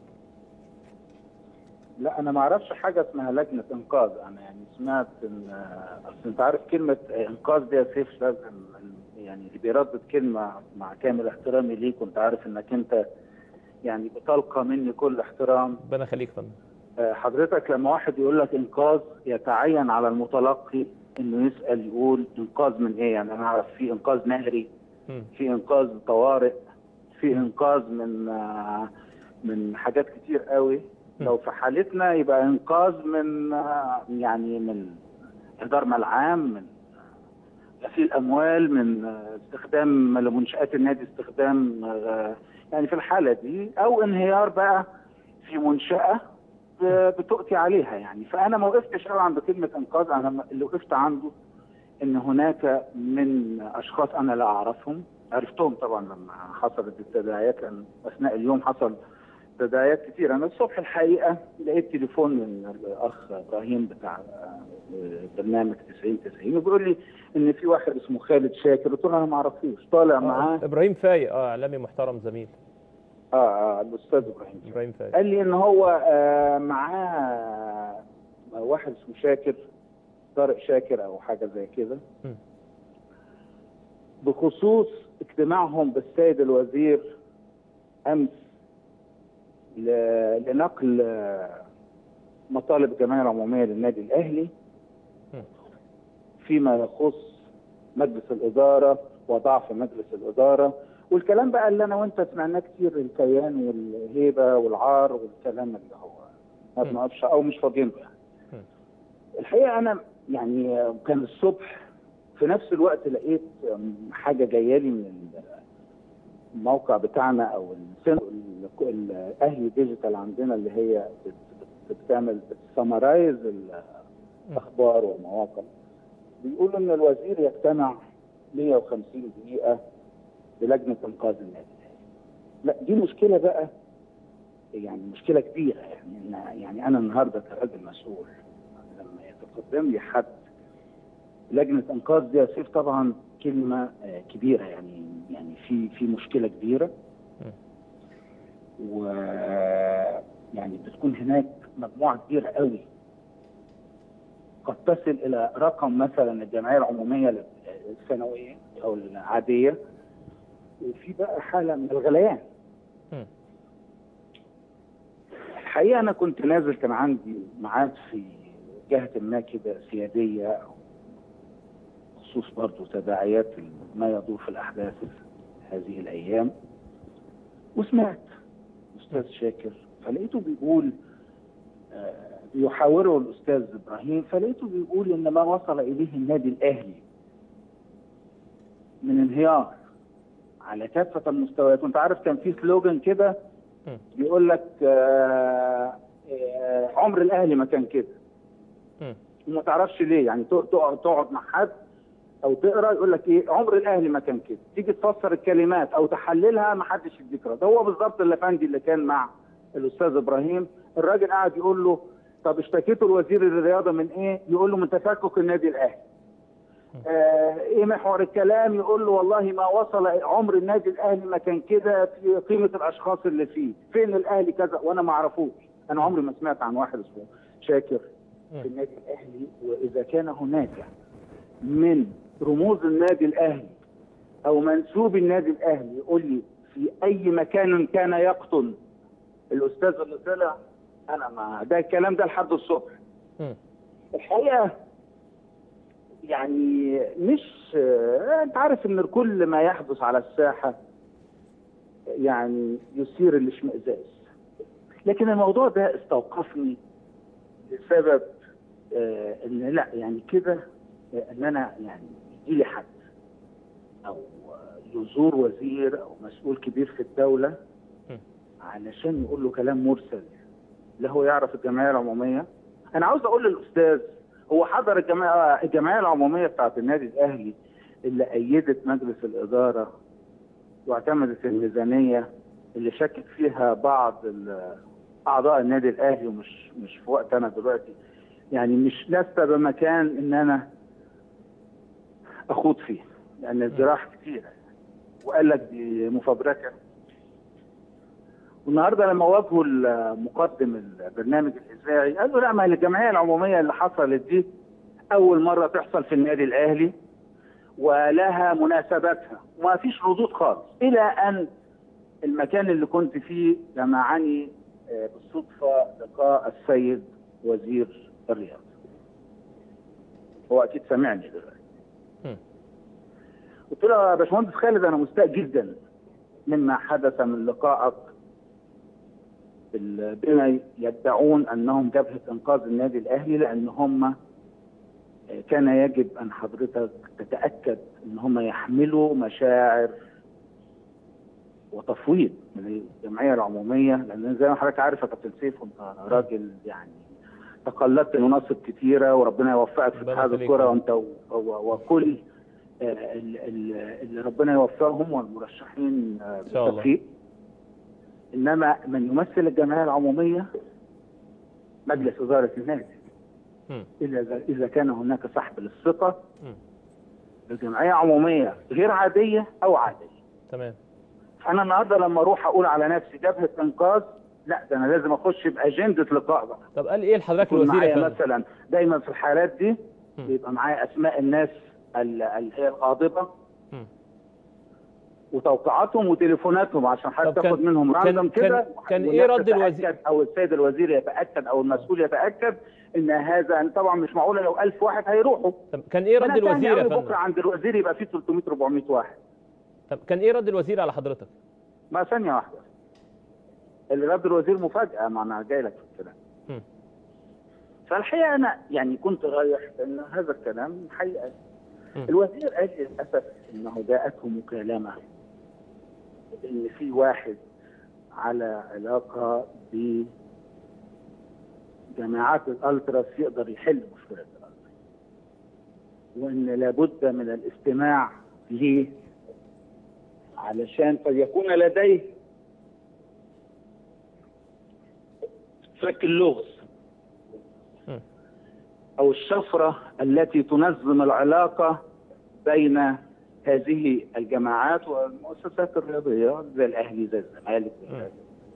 Speaker 4: لا انا ما اعرفش حاجه اسمها لجنه انقاذ انا يعني سمعت ان اصل انت عارف كلمه انقاذ دي يا سيف لازم يعني اللي بيردد كلمه مع كامل احترامي ليك وانت عارف انك انت يعني بتلقى مني كل احترام
Speaker 1: ربنا يخليك يا فندم
Speaker 4: آه، حضرتك لما واحد يقول لك انقاذ يتعين على المتلقي انه يسال يقول انقاذ من ايه يعني انا اعرف في انقاذ نهري
Speaker 1: مم.
Speaker 4: في انقاذ طوارئ في انقاذ من آه، من حاجات كتير قوي لو في حالتنا يبقى انقاذ من آه، يعني من اداره العام من آه، غسيل اموال من آه، استخدام لمنشات النادي استخدام آه، يعني في الحاله دي او انهيار بقى في منشاه ب- بتؤتي عليها يعني فانا ما وقفتش قوي عند كلمه انقاذ انا اللي وقفت عنده ان هناك من اشخاص انا لا اعرفهم عرفتهم طبعا لما حصلت التداعيات لان اثناء اليوم حصل تداعيات كتير انا الصبح الحقيقه لقيت تليفون من الاخ ابراهيم بتاع آه، برنامج 90 90 وبيقول لي ان في واحد اسمه خالد شاكر قلت له انا ما اعرفوش طالع معاه
Speaker 1: آه، ابراهيم فايق اه اعلامي محترم زميل
Speaker 4: اه اه الاستاذ ابراهيم
Speaker 1: ابراهيم فايق
Speaker 4: قال لي ان هو آه معاه واحد اسمه شاكر طارق شاكر او حاجه زي كده
Speaker 1: م.
Speaker 4: بخصوص اجتماعهم بالسيد الوزير امس ل- لنقل آه، مطالب الجمعيه العموميه للنادي الاهلي
Speaker 1: م.
Speaker 4: فيما يخص مجلس الاداره وضعف مجلس الاداره والكلام بقى اللي انا وانت سمعناه كتير الكيان والهيبه والعار والكلام اللي هو ما
Speaker 1: م.
Speaker 4: بنقفش او مش فاضيين له يعني.
Speaker 1: م.
Speaker 4: الحقيقه انا يعني كان الصبح في نفس الوقت لقيت حاجه جايه لي من الموقع بتاعنا او السن- الاهلي ديجيتال عندنا اللي هي بت- بت- بتعمل بتسمرايز الاخبار والمواقع بيقولوا ان الوزير يجتمع 150 دقيقه بلجنه انقاذ النادي لا دي مشكله بقى يعني مشكله كبيره يعني أنا يعني انا النهارده كراجل مسؤول لما يتقدم لي حد لجنه انقاذ دي يا سيف طبعا كلمه آه، كبيره يعني يعني في في مشكله كبيره و يعني بتكون هناك مجموعه كبيره قوي قد تصل الى رقم مثلا الجمعيه العموميه السنويه او العاديه وفي بقى حاله من الغليان
Speaker 1: مم.
Speaker 4: الحقيقه انا كنت نازل كان عندي ميعاد في جهه ما كده سياديه أو بخصوص برضه تداعيات ما يدور في الاحداث هذه الايام وسمعت استاذ شاكر فلقيته بيقول آه، بيحاوره الاستاذ ابراهيم فلقيته بيقول ان ما وصل اليه النادي الاهلي من انهيار على كافه المستويات وانت عارف كان في سلوجان كده
Speaker 1: م.
Speaker 4: بيقول لك آه، آه، عمر الاهلي ما كان كده
Speaker 1: م.
Speaker 4: وما تعرفش ليه يعني تق- تقعد تقعد مع حد او تقرا يقول لك ايه عمر الاهلي ما كان كده تيجي تفسر الكلمات او تحللها ما حدش يديك رد هو بالظبط الافندي اللي كان مع الاستاذ ابراهيم الراجل قاعد يقول له طب اشتكيتوا لوزير الرياضه من ايه يقول له من تفكك النادي الاهلي آه ايه محور الكلام يقول له والله ما وصل عمر النادي الاهلي ما كان كده في قيمه الاشخاص اللي فيه فين الاهلي كذا وانا ما اعرفوش انا عمري ما سمعت عن واحد اسمه شاكر في النادي الاهلي واذا كان هناك من رموز النادي الاهلي او منسوب النادي الاهلي يقول لي في اي مكان كان يقطن الاستاذ اللي طلع انا ما ده الكلام ده لحد الصبح
Speaker 1: مم.
Speaker 4: الحقيقه يعني مش آه، انت عارف ان كل ما يحدث على الساحه يعني يثير الاشمئزاز لكن الموضوع ده استوقفني لسبب آه، ان لا يعني كده آه، ان انا يعني يجي لي حد او آه، يزور وزير او مسؤول كبير في الدوله
Speaker 1: م.
Speaker 4: علشان يقول له كلام مرسل لا هو يعرف الجمعيه العموميه انا عاوز اقول للاستاذ هو حضر الجمعيه الجمعيه العموميه بتاعت النادي الاهلي اللي ايدت مجلس الاداره واعتمدت الميزانيه اللي شكك فيها بعض ال- اعضاء النادي الاهلي ومش مش في وقت انا دلوقتي يعني مش لست بمكان ان انا اخوض فيه لان الجراح كتيره وقال لك دي مفبركه والنهارده لما واجهوا مقدم البرنامج الاذاعي قال له لا ما هي الجمعيه العموميه اللي حصلت دي اول مره تحصل في النادي الاهلي ولها مناسباتها وما فيش ردود خالص الى ان المكان اللي كنت فيه جمعني آه، بالصدفه لقاء السيد وزير الرياضه هو اكيد سامعني دلوقتي
Speaker 1: مم.
Speaker 4: قلت له يا باشمهندس خالد انا مستاء جدا مما حدث من لقائك بال- بما يدعون انهم جبهه انقاذ النادي الاهلي لان هم كان يجب ان حضرتك تتاكد ان هم يحملوا مشاعر وتفويض من الجمعيه العموميه لان زي ما حضرتك عارف يا كابتن سيف انت راجل يعني تقلدت مناصب كتيره وربنا يوفقك في
Speaker 1: ربنا
Speaker 4: اتحاد
Speaker 1: يخليك.
Speaker 4: الكره وانت و- و- وكل آه، ال- ال- اللي ربنا يوفقهم والمرشحين آه،
Speaker 1: إن شاء الله.
Speaker 4: بالتوفيق انما من يمثل الجمعيه العموميه مجلس اداره النادي
Speaker 1: مم.
Speaker 4: اذا اذا كان هناك سحب للثقه
Speaker 1: مم.
Speaker 4: الجمعيه عموميه غير عاديه او عاديه
Speaker 1: تمام
Speaker 4: انا النهارده لما اروح اقول على نفسي جبهه انقاذ لا ده انا لازم اخش باجنده لقاء بقى
Speaker 1: طب قال ايه لحضرتك
Speaker 4: يكون
Speaker 1: الوزير يا
Speaker 4: معايا
Speaker 1: فندم
Speaker 4: مثلا دايما في الحالات دي
Speaker 1: مم.
Speaker 4: بيبقى معايا اسماء الناس ال- اللي هي الغاضبه
Speaker 1: مم.
Speaker 4: وتوقيعاتهم وتليفوناتهم عشان
Speaker 1: طب
Speaker 4: حضرتك
Speaker 1: كان-
Speaker 4: تاخد منهم
Speaker 1: كان-
Speaker 4: راندوم
Speaker 1: كان-
Speaker 4: كده
Speaker 1: كان
Speaker 4: والناس
Speaker 1: إيه رد
Speaker 4: تتأكد
Speaker 1: الوزير؟
Speaker 4: او السيد الوزير يتاكد او المسؤول يتاكد ان هذا أن طبعا مش معقوله لو 1000 واحد هيروحوا
Speaker 1: طب كان ايه رد
Speaker 4: أنا سهل
Speaker 1: الوزير يا
Speaker 4: أوي
Speaker 1: فندم
Speaker 4: بكره عند الوزير يبقى فيه 300 400 واحد
Speaker 1: طب كان ايه رد الوزير على حضرتك
Speaker 4: ما ثانيه واحده اللي رد الوزير مفاجاه ما انا جاي لك في الكلام
Speaker 1: مم.
Speaker 4: فالحقيقه انا يعني كنت رايح ان هذا الكلام حقيقه
Speaker 1: مم.
Speaker 4: الوزير قال لي للاسف انه جاءته مكالمه ان في واحد على علاقه بجماعات الالتراس يقدر يحل مشكله الالتراس وان لابد من الاستماع ليه علشان فيكون لديه فك اللغز
Speaker 1: مم.
Speaker 4: او الشفره التي تنظم العلاقه بين هذه الجماعات والمؤسسات الرياضيه زي الاهلي زي الزمالك زي
Speaker 1: مم.
Speaker 4: الأهلي.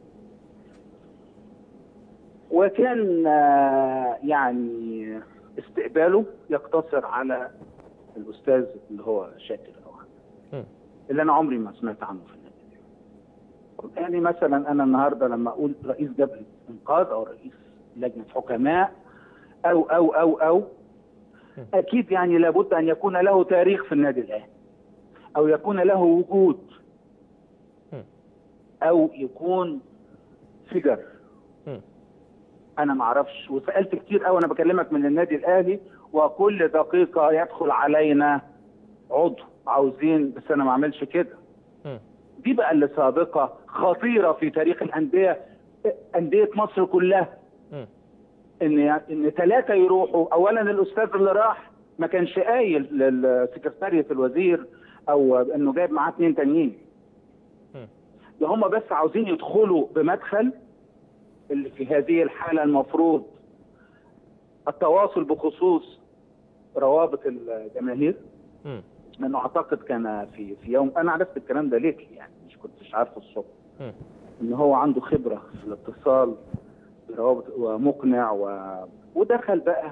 Speaker 4: وكان آه، يعني استقباله يقتصر على الاستاذ اللي هو شاكر أوهام.
Speaker 1: مم.
Speaker 4: اللي انا عمري ما سمعت عنه في النادي يعني مثلا انا النهارده لما اقول رئيس جبهه انقاذ او رئيس لجنه حكماء او او او او اكيد يعني لابد ان يكون له تاريخ في النادي الاهلي او يكون له وجود
Speaker 1: م.
Speaker 4: او يكون فيجر
Speaker 1: م.
Speaker 4: انا ما اعرفش وسالت كتير قوي انا بكلمك من النادي الاهلي وكل دقيقه يدخل علينا عضو عاوزين بس انا ما اعملش كده
Speaker 1: م.
Speaker 4: دي بقى اللي سابقه خطيره في تاريخ الانديه انديه مصر كلها
Speaker 1: م.
Speaker 4: ان ان ثلاثه يروحوا اولا الاستاذ اللي راح ما كانش قايل لسكرتارية الوزير او انه جايب معاه اثنين تانيين
Speaker 1: م.
Speaker 4: ده هم بس عاوزين يدخلوا بمدخل اللي في هذه الحاله المفروض التواصل بخصوص روابط الجماهير
Speaker 1: م.
Speaker 4: لانه اعتقد كان في في يوم انا عرفت الكلام ده ليتلي يعني مش كنتش عارفه الصبح
Speaker 1: م.
Speaker 4: ان هو عنده خبره في الاتصال بروابط ومقنع و... ودخل بقى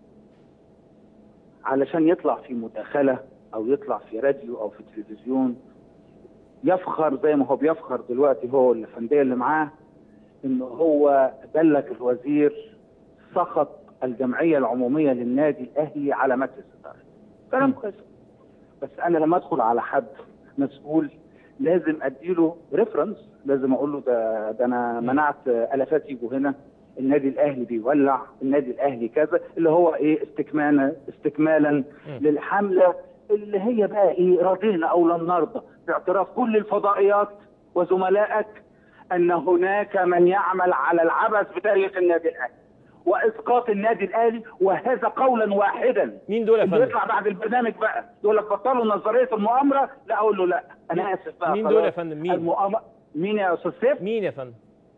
Speaker 4: علشان يطلع في مداخله او يطلع في راديو او في تلفزيون يفخر زي ما هو بيفخر دلوقتي هو الفنديه اللي معاه ان هو بلغ الوزير سخط الجمعيه العموميه للنادي الاهلي على مجلس الاداره. كلام كويس بس انا لما ادخل على حد مسؤول لازم اديله ريفرنس لازم اقول له ده ده انا منعت الافات يجوا هنا النادي الاهلي بيولع النادي الاهلي كذا اللي هو ايه استكمالا استكمالا للحمله اللي هي بقى ايه رضينا او لم نرضى باعتراف كل الفضائيات وزملائك ان هناك من يعمل على العبث بتاريخ النادي الاهلي واسقاط النادي الاهلي وهذا قولا واحدا
Speaker 1: مين دول يا
Speaker 4: اللي
Speaker 1: فندم؟
Speaker 4: يطلع بعد البرنامج بقى يقول لك بطلوا نظريه المؤامره لا اقول له لا انا اسف بقى
Speaker 1: مين
Speaker 4: خلاص.
Speaker 1: دول يا فندم؟ مين؟
Speaker 4: المؤامره مين يا استاذ سيف؟
Speaker 1: مين يا فندم؟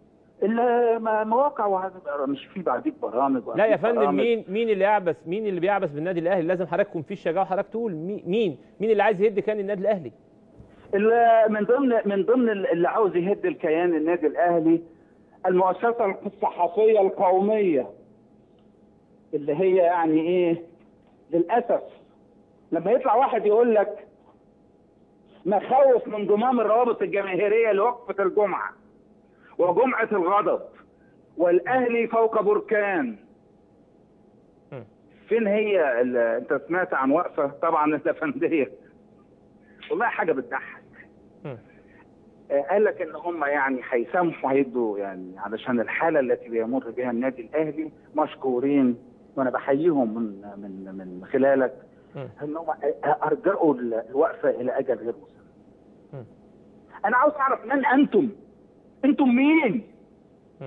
Speaker 4: المواقع وهذا مش في بعديك برامج
Speaker 1: لا يا
Speaker 4: وفي
Speaker 1: فندم
Speaker 4: برامج.
Speaker 1: مين مين اللي يعبث مين اللي بيعبث بالنادي الاهلي لازم حضرتك تكون فيه الشجاعه وحضرتك تقول مي- مين مين اللي عايز يهد كان النادي الاهلي
Speaker 4: اللي من ضمن من ضمن اللي عاوز يهد الكيان النادي الاهلي المؤسسه الصحفيه القوميه اللي هي يعني ايه للاسف لما يطلع واحد يقول لك مخاوف من ضمام الروابط الجماهيريه لوقفه الجمعه وجمعه الغضب والاهلي فوق بركان
Speaker 1: م.
Speaker 4: فين هي ال- انت سمعت عن وقفه طبعا الافنديه والله حاجه بتضحك
Speaker 1: م.
Speaker 4: آه، قال لك ان هم يعني هيسامحوا هيدوا يعني علشان الحاله التي بيمر بها النادي الاهلي مشكورين وانا بحييهم من من من خلالك
Speaker 1: م.
Speaker 4: ان هم ارجعوا الوقفه الى اجل غير مسمى.
Speaker 1: م.
Speaker 4: انا عاوز اعرف من انتم؟ انتم مين؟
Speaker 1: م.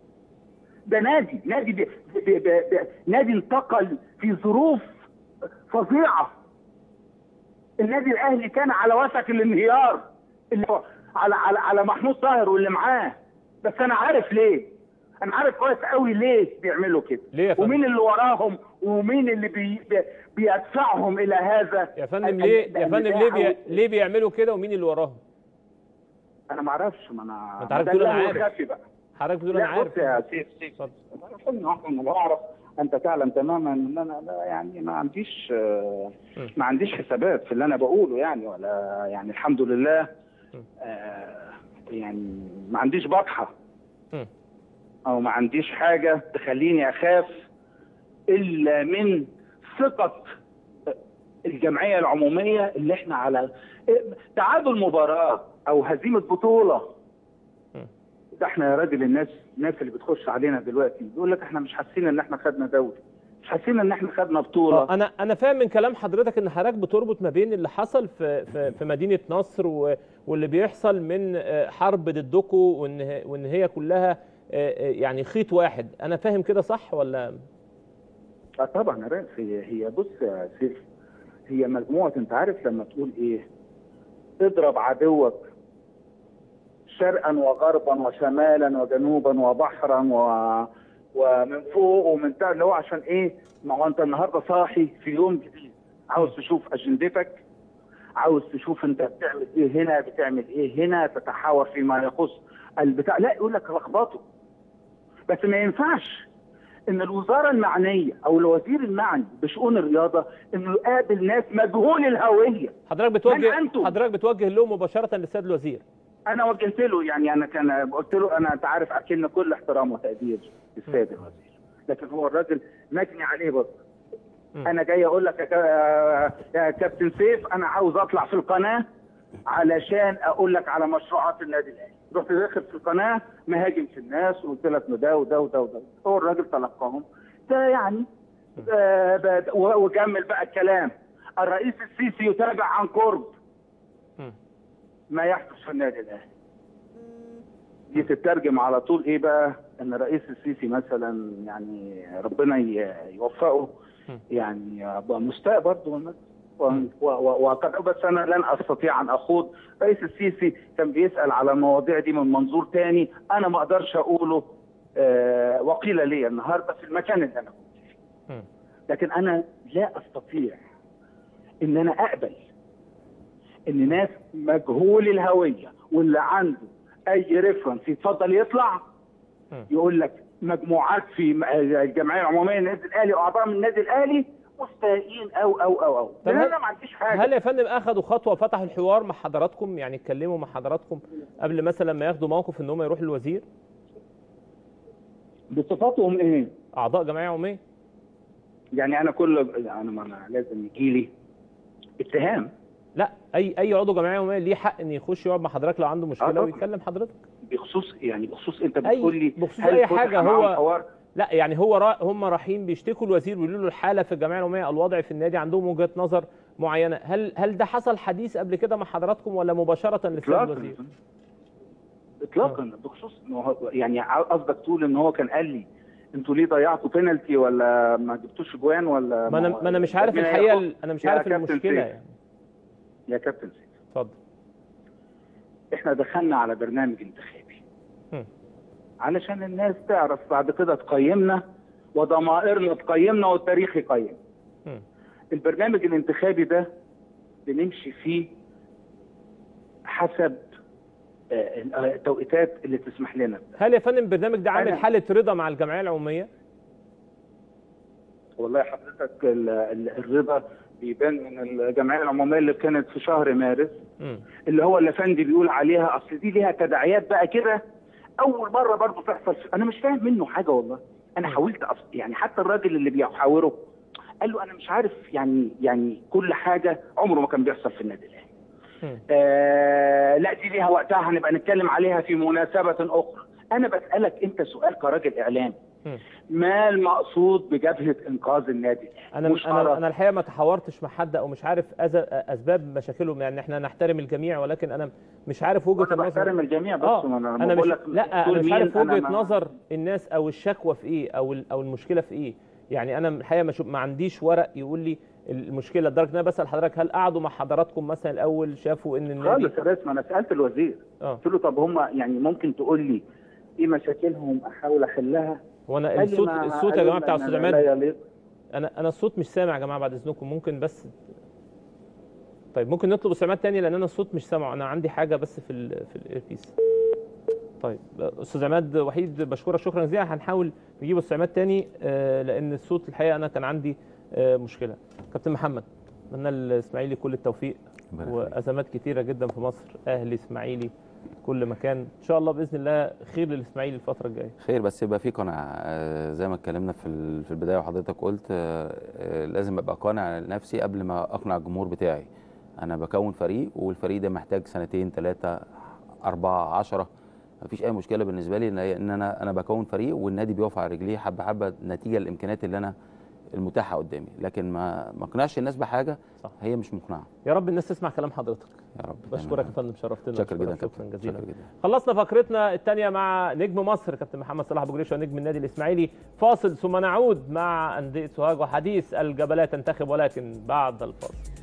Speaker 4: ده نادي نادي بي بي بي بي نادي انتقل في ظروف فظيعه النادي الاهلي كان على وشك الانهيار اللي هو على على على محمود طاهر واللي معاه بس انا عارف ليه انا عارف كويس قوي ليه بيعملوا كده
Speaker 1: ليه يا فندم؟
Speaker 4: ومين اللي وراهم ومين اللي بي بي بيدفعهم الى هذا
Speaker 1: يا فندم
Speaker 4: ال-
Speaker 1: ليه
Speaker 4: ال-
Speaker 1: يا فندم
Speaker 4: النزاع
Speaker 1: ليه بي...
Speaker 4: وال-
Speaker 1: ليه بيعملوا كده ومين اللي وراهم
Speaker 4: انا ما اعرفش ما انا
Speaker 1: أنت عارف
Speaker 4: ده
Speaker 1: تقول أنا
Speaker 4: اللي
Speaker 1: عارف.
Speaker 4: خافي بقى
Speaker 1: حضرتك بتقول انا
Speaker 4: لا
Speaker 1: عارف
Speaker 4: بص يا سيف سيف
Speaker 1: اتفضل.
Speaker 4: انا كل واحد من بعرف انت تعلم تماما ان انا لا يعني ما عنديش آه،
Speaker 1: م.
Speaker 4: ما عنديش حسابات في اللي انا بقوله يعني ولا يعني الحمد لله
Speaker 1: م.
Speaker 4: آه، يعني ما عنديش بطحه
Speaker 1: م.
Speaker 4: او ما عنديش حاجه تخليني اخاف الا من ثقه الجمعيه العموميه اللي احنا على تعادل مباراه او هزيمه بطوله ده احنا يا راجل الناس الناس اللي بتخش علينا دلوقتي بيقول لك احنا مش حاسين ان احنا خدنا دوري مش حاسين ان احنا خدنا بطوله
Speaker 1: آه، انا انا فاهم من كلام حضرتك ان حضرتك بتربط ما بين اللي حصل في في, في مدينه نصر و- واللي بيحصل من آه، حرب ضدكم وان هي- وان هي كلها آه، آه، يعني خيط واحد انا فاهم كده صح ولا
Speaker 4: اه طبعا يا ريس هي هي بص يا سيف هي مجموعه انت عارف لما تقول ايه اضرب عدوك شرقا وغربا وشمالا وجنوبا وبحرا و... ومن فوق ومن تحت اللي هو عشان ايه؟ ما هو انت النهارده صاحي في يوم جديد عاوز تشوف اجندتك عاوز تشوف انت بتعمل ايه هنا بتعمل ايه هنا تتحاور فيما يخص البتاع لا يقول لك لخبطه بس ما ينفعش ان الوزاره المعنيه او الوزير المعني بشؤون الرياضه انه يقابل ناس مجهول الهويه
Speaker 1: حضرتك بتوجه
Speaker 4: أنتم؟
Speaker 1: حضرتك بتوجه له مباشره للسيد الوزير
Speaker 4: انا وجهت له يعني انا كان قلت له انا انت عارف اكن كل احترام وتقدير للسيد الوزير لكن هو الراجل مجني عليه برضه
Speaker 1: مم.
Speaker 4: انا جاي اقول لك يا كا- يا كابتن سيف انا عاوز اطلع في القناه علشان اقول لك على مشروعات النادي الاهلي رحت داخل في القناه مهاجم في الناس وقلت لك إنه ده وده وده وده هو الراجل تلقاهم ده يعني آه، ب- و- وكمل بقى الكلام الرئيس السيسي يتابع عن قرب
Speaker 1: مم.
Speaker 4: ما يحدث في النادي الاهلي دي تترجم على طول ايه بقى ان الرئيس السيسي مثلا يعني ربنا ي- يوفقه
Speaker 1: مم.
Speaker 4: يعني يبقى مستاء برضه والناس. و- و- و- وقد بس انا لن استطيع ان اخوض رئيس السيسي كان بيسال على المواضيع دي من منظور تاني انا ما اقدرش اقوله آه وقيل لي النهارده في المكان اللي انا كنت فيه
Speaker 1: مم.
Speaker 4: لكن انا لا استطيع ان انا اقبل ان ناس مجهول الهويه واللي عنده اي ريفرنس يتفضل يطلع
Speaker 1: مم.
Speaker 4: يقول لك مجموعات في م- الجمعيه العموميه للنادي الاهلي واعضاء من النادي الاهلي مستائين او او او او
Speaker 1: طب
Speaker 4: لان
Speaker 1: هل-
Speaker 4: انا ما عنديش حاجه
Speaker 1: هل يا فندم اخذوا خطوه فتحوا الحوار مع حضراتكم يعني اتكلموا مع حضراتكم قبل مثلا ما ياخدوا موقف ان هم يروحوا للوزير
Speaker 4: بصفاتهم ايه؟
Speaker 1: اعضاء جمعيه عموميه
Speaker 4: يعني انا كل انا ما أنا لازم يجي لي اتهام
Speaker 1: لا اي اي عضو جمعيه عموميه ليه حق ان يخش يقعد مع حضرتك لو عنده مشكله
Speaker 4: طبعا.
Speaker 1: ويكلم حضرتك
Speaker 4: بخصوص يعني بخصوص انت
Speaker 1: أي-
Speaker 4: بتقول لي
Speaker 1: بخصوص
Speaker 4: هل
Speaker 1: أي
Speaker 4: فتح
Speaker 1: حاجة
Speaker 4: معاهم
Speaker 1: هو-
Speaker 4: حوار؟
Speaker 1: لا يعني هو را هم رايحين بيشتكوا الوزير بيقولوا له الحاله في الجمعيه العموميه الوضع في النادي عندهم وجهه نظر معينه هل هل ده حصل حديث قبل كده مع حضراتكم ولا مباشره لسان
Speaker 4: اطلاقا
Speaker 1: الوزير
Speaker 4: اطلاقا بخصوص إنه هو- يعني قصدك تقول ان هو كان قال لي انتوا ليه ضيعتوا بينالتي ولا ما جبتوش جوان ولا
Speaker 1: ما انا ما انا مش عارف
Speaker 4: ربنا
Speaker 1: الحقيقه
Speaker 4: ياخد-
Speaker 1: ال- انا مش
Speaker 4: يا
Speaker 1: عارف
Speaker 4: كابتن
Speaker 1: المشكله
Speaker 4: سيف.
Speaker 1: يعني
Speaker 4: يا كابتن سيف
Speaker 1: اتفضل
Speaker 4: احنا دخلنا على برنامج انتخابي
Speaker 1: مم.
Speaker 4: علشان الناس تعرف بعد كده تقيمنا وضمائرنا تقيمنا والتاريخ يقيم
Speaker 1: مم.
Speaker 4: البرنامج الانتخابي ده بنمشي فيه حسب آه، آه، التوقيتات اللي تسمح لنا بده.
Speaker 1: هل يا فندم البرنامج ده عامل
Speaker 4: أنا-
Speaker 1: حاله رضا مع الجمعيه العموميه
Speaker 4: والله حضرتك ال- ال- الرضا بيبان من الجمعيه العموميه اللي كانت في شهر مارس
Speaker 1: مم.
Speaker 4: اللي هو الافندي بيقول عليها اصل دي ليها تداعيات بقى كده اول مره برضه تحصل انا مش فاهم منه حاجه والله انا حاولت أص... يعني حتى الراجل اللي بيحاوره قال له انا مش عارف يعني يعني كل حاجه عمره ما كان بيحصل في النادي الاهلي
Speaker 1: مم.
Speaker 4: آه لا دي ليها وقتها هنبقى نتكلم عليها في مناسبه اخرى انا بسالك انت سؤال كراجل اعلام
Speaker 1: مم.
Speaker 4: ما المقصود بجبهه انقاذ النادي الاهلي
Speaker 1: انا
Speaker 4: مش
Speaker 1: انا
Speaker 4: أرى.
Speaker 1: انا الحقيقه ما تحاورتش مع حد او مش عارف أز- اسباب مشاكلهم يعني احنا نحترم الجميع ولكن انا مش عارف وجهه
Speaker 4: وانا
Speaker 1: النظر
Speaker 4: بحترم الجميع بس
Speaker 1: اه
Speaker 4: ما انا
Speaker 1: انا مش
Speaker 4: بقول لك
Speaker 1: لا
Speaker 4: تقول
Speaker 1: انا مش
Speaker 4: مين،
Speaker 1: عارف
Speaker 4: أنا
Speaker 1: وجهه
Speaker 4: ما-
Speaker 1: نظر الناس او الشكوى في ايه او ال- او المشكله في ايه يعني انا الحقيقه ما, شو- ما عنديش ورق يقول لي المشكله لدرجه ان انا بسال حضرتك هل قعدوا مع حضراتكم مثلا الاول شافوا ان النادي
Speaker 4: خالص يا ريس ما انا سالت الوزير
Speaker 1: اه
Speaker 4: قلت له طب هم يعني ممكن تقول لي ايه مشاكلهم احاول احلها
Speaker 1: وانا
Speaker 4: قال لي
Speaker 1: الصوت
Speaker 4: ما-
Speaker 1: الصوت
Speaker 4: قال
Speaker 1: يا
Speaker 4: لي
Speaker 1: جماعه بتاع
Speaker 4: لا-
Speaker 1: استاذ
Speaker 4: لا-
Speaker 1: عماد
Speaker 4: لا يليق.
Speaker 1: انا انا الصوت مش سامع يا جماعه بعد اذنكم ممكن بس طيب ممكن نطلب استاذ عماد تاني لان انا الصوت مش سامعه انا عندي حاجه بس في ال في الايربيس طيب استاذ عماد وحيد بشكرك شكرا جزيلا هنحاول نجيب استاذ عماد تاني آه، لان الصوت الحقيقه انا كان عندي آه، مشكله كابتن محمد اتمنى الاسماعيلي كل التوفيق
Speaker 2: ربنا يخليك.
Speaker 1: وازمات كتيره جدا في مصر اهلي اسماعيلي كل مكان ان شاء الله باذن الله خير للاسماعيلي الفتره الجايه
Speaker 2: خير بس يبقى في قناعه آه، زي ما اتكلمنا في ال- في البدايه وحضرتك قلت آه، آه، لازم ابقى قانع نفسي قبل ما اقنع الجمهور بتاعي انا بكون فريق والفريق ده محتاج سنتين ثلاثه اربعه عشرة مفيش اي مشكله بالنسبه لي ان ان انا انا بكون فريق والنادي بيقف على رجليه حبه حبه نتيجه للامكانيات اللي انا المتاحه قدامي لكن ما ما اقنعش الناس بحاجه
Speaker 1: صح.
Speaker 2: هي مش مقنعه
Speaker 1: يا رب الناس تسمع كلام حضرتك
Speaker 2: يا رب
Speaker 1: بشكرك يا فندم شرفتنا
Speaker 2: شكرا جدا
Speaker 1: بشكرك
Speaker 2: كابتن
Speaker 1: شكرا جزيلا
Speaker 2: شكرا جدا
Speaker 1: خلصنا فقرتنا الثانية مع نجم مصر كابتن محمد صلاح أبو جريشة نجم النادي الإسماعيلي فاصل ثم نعود مع أندية سوهاج وحديث الجبلات تنتخب ولكن بعد الفاصل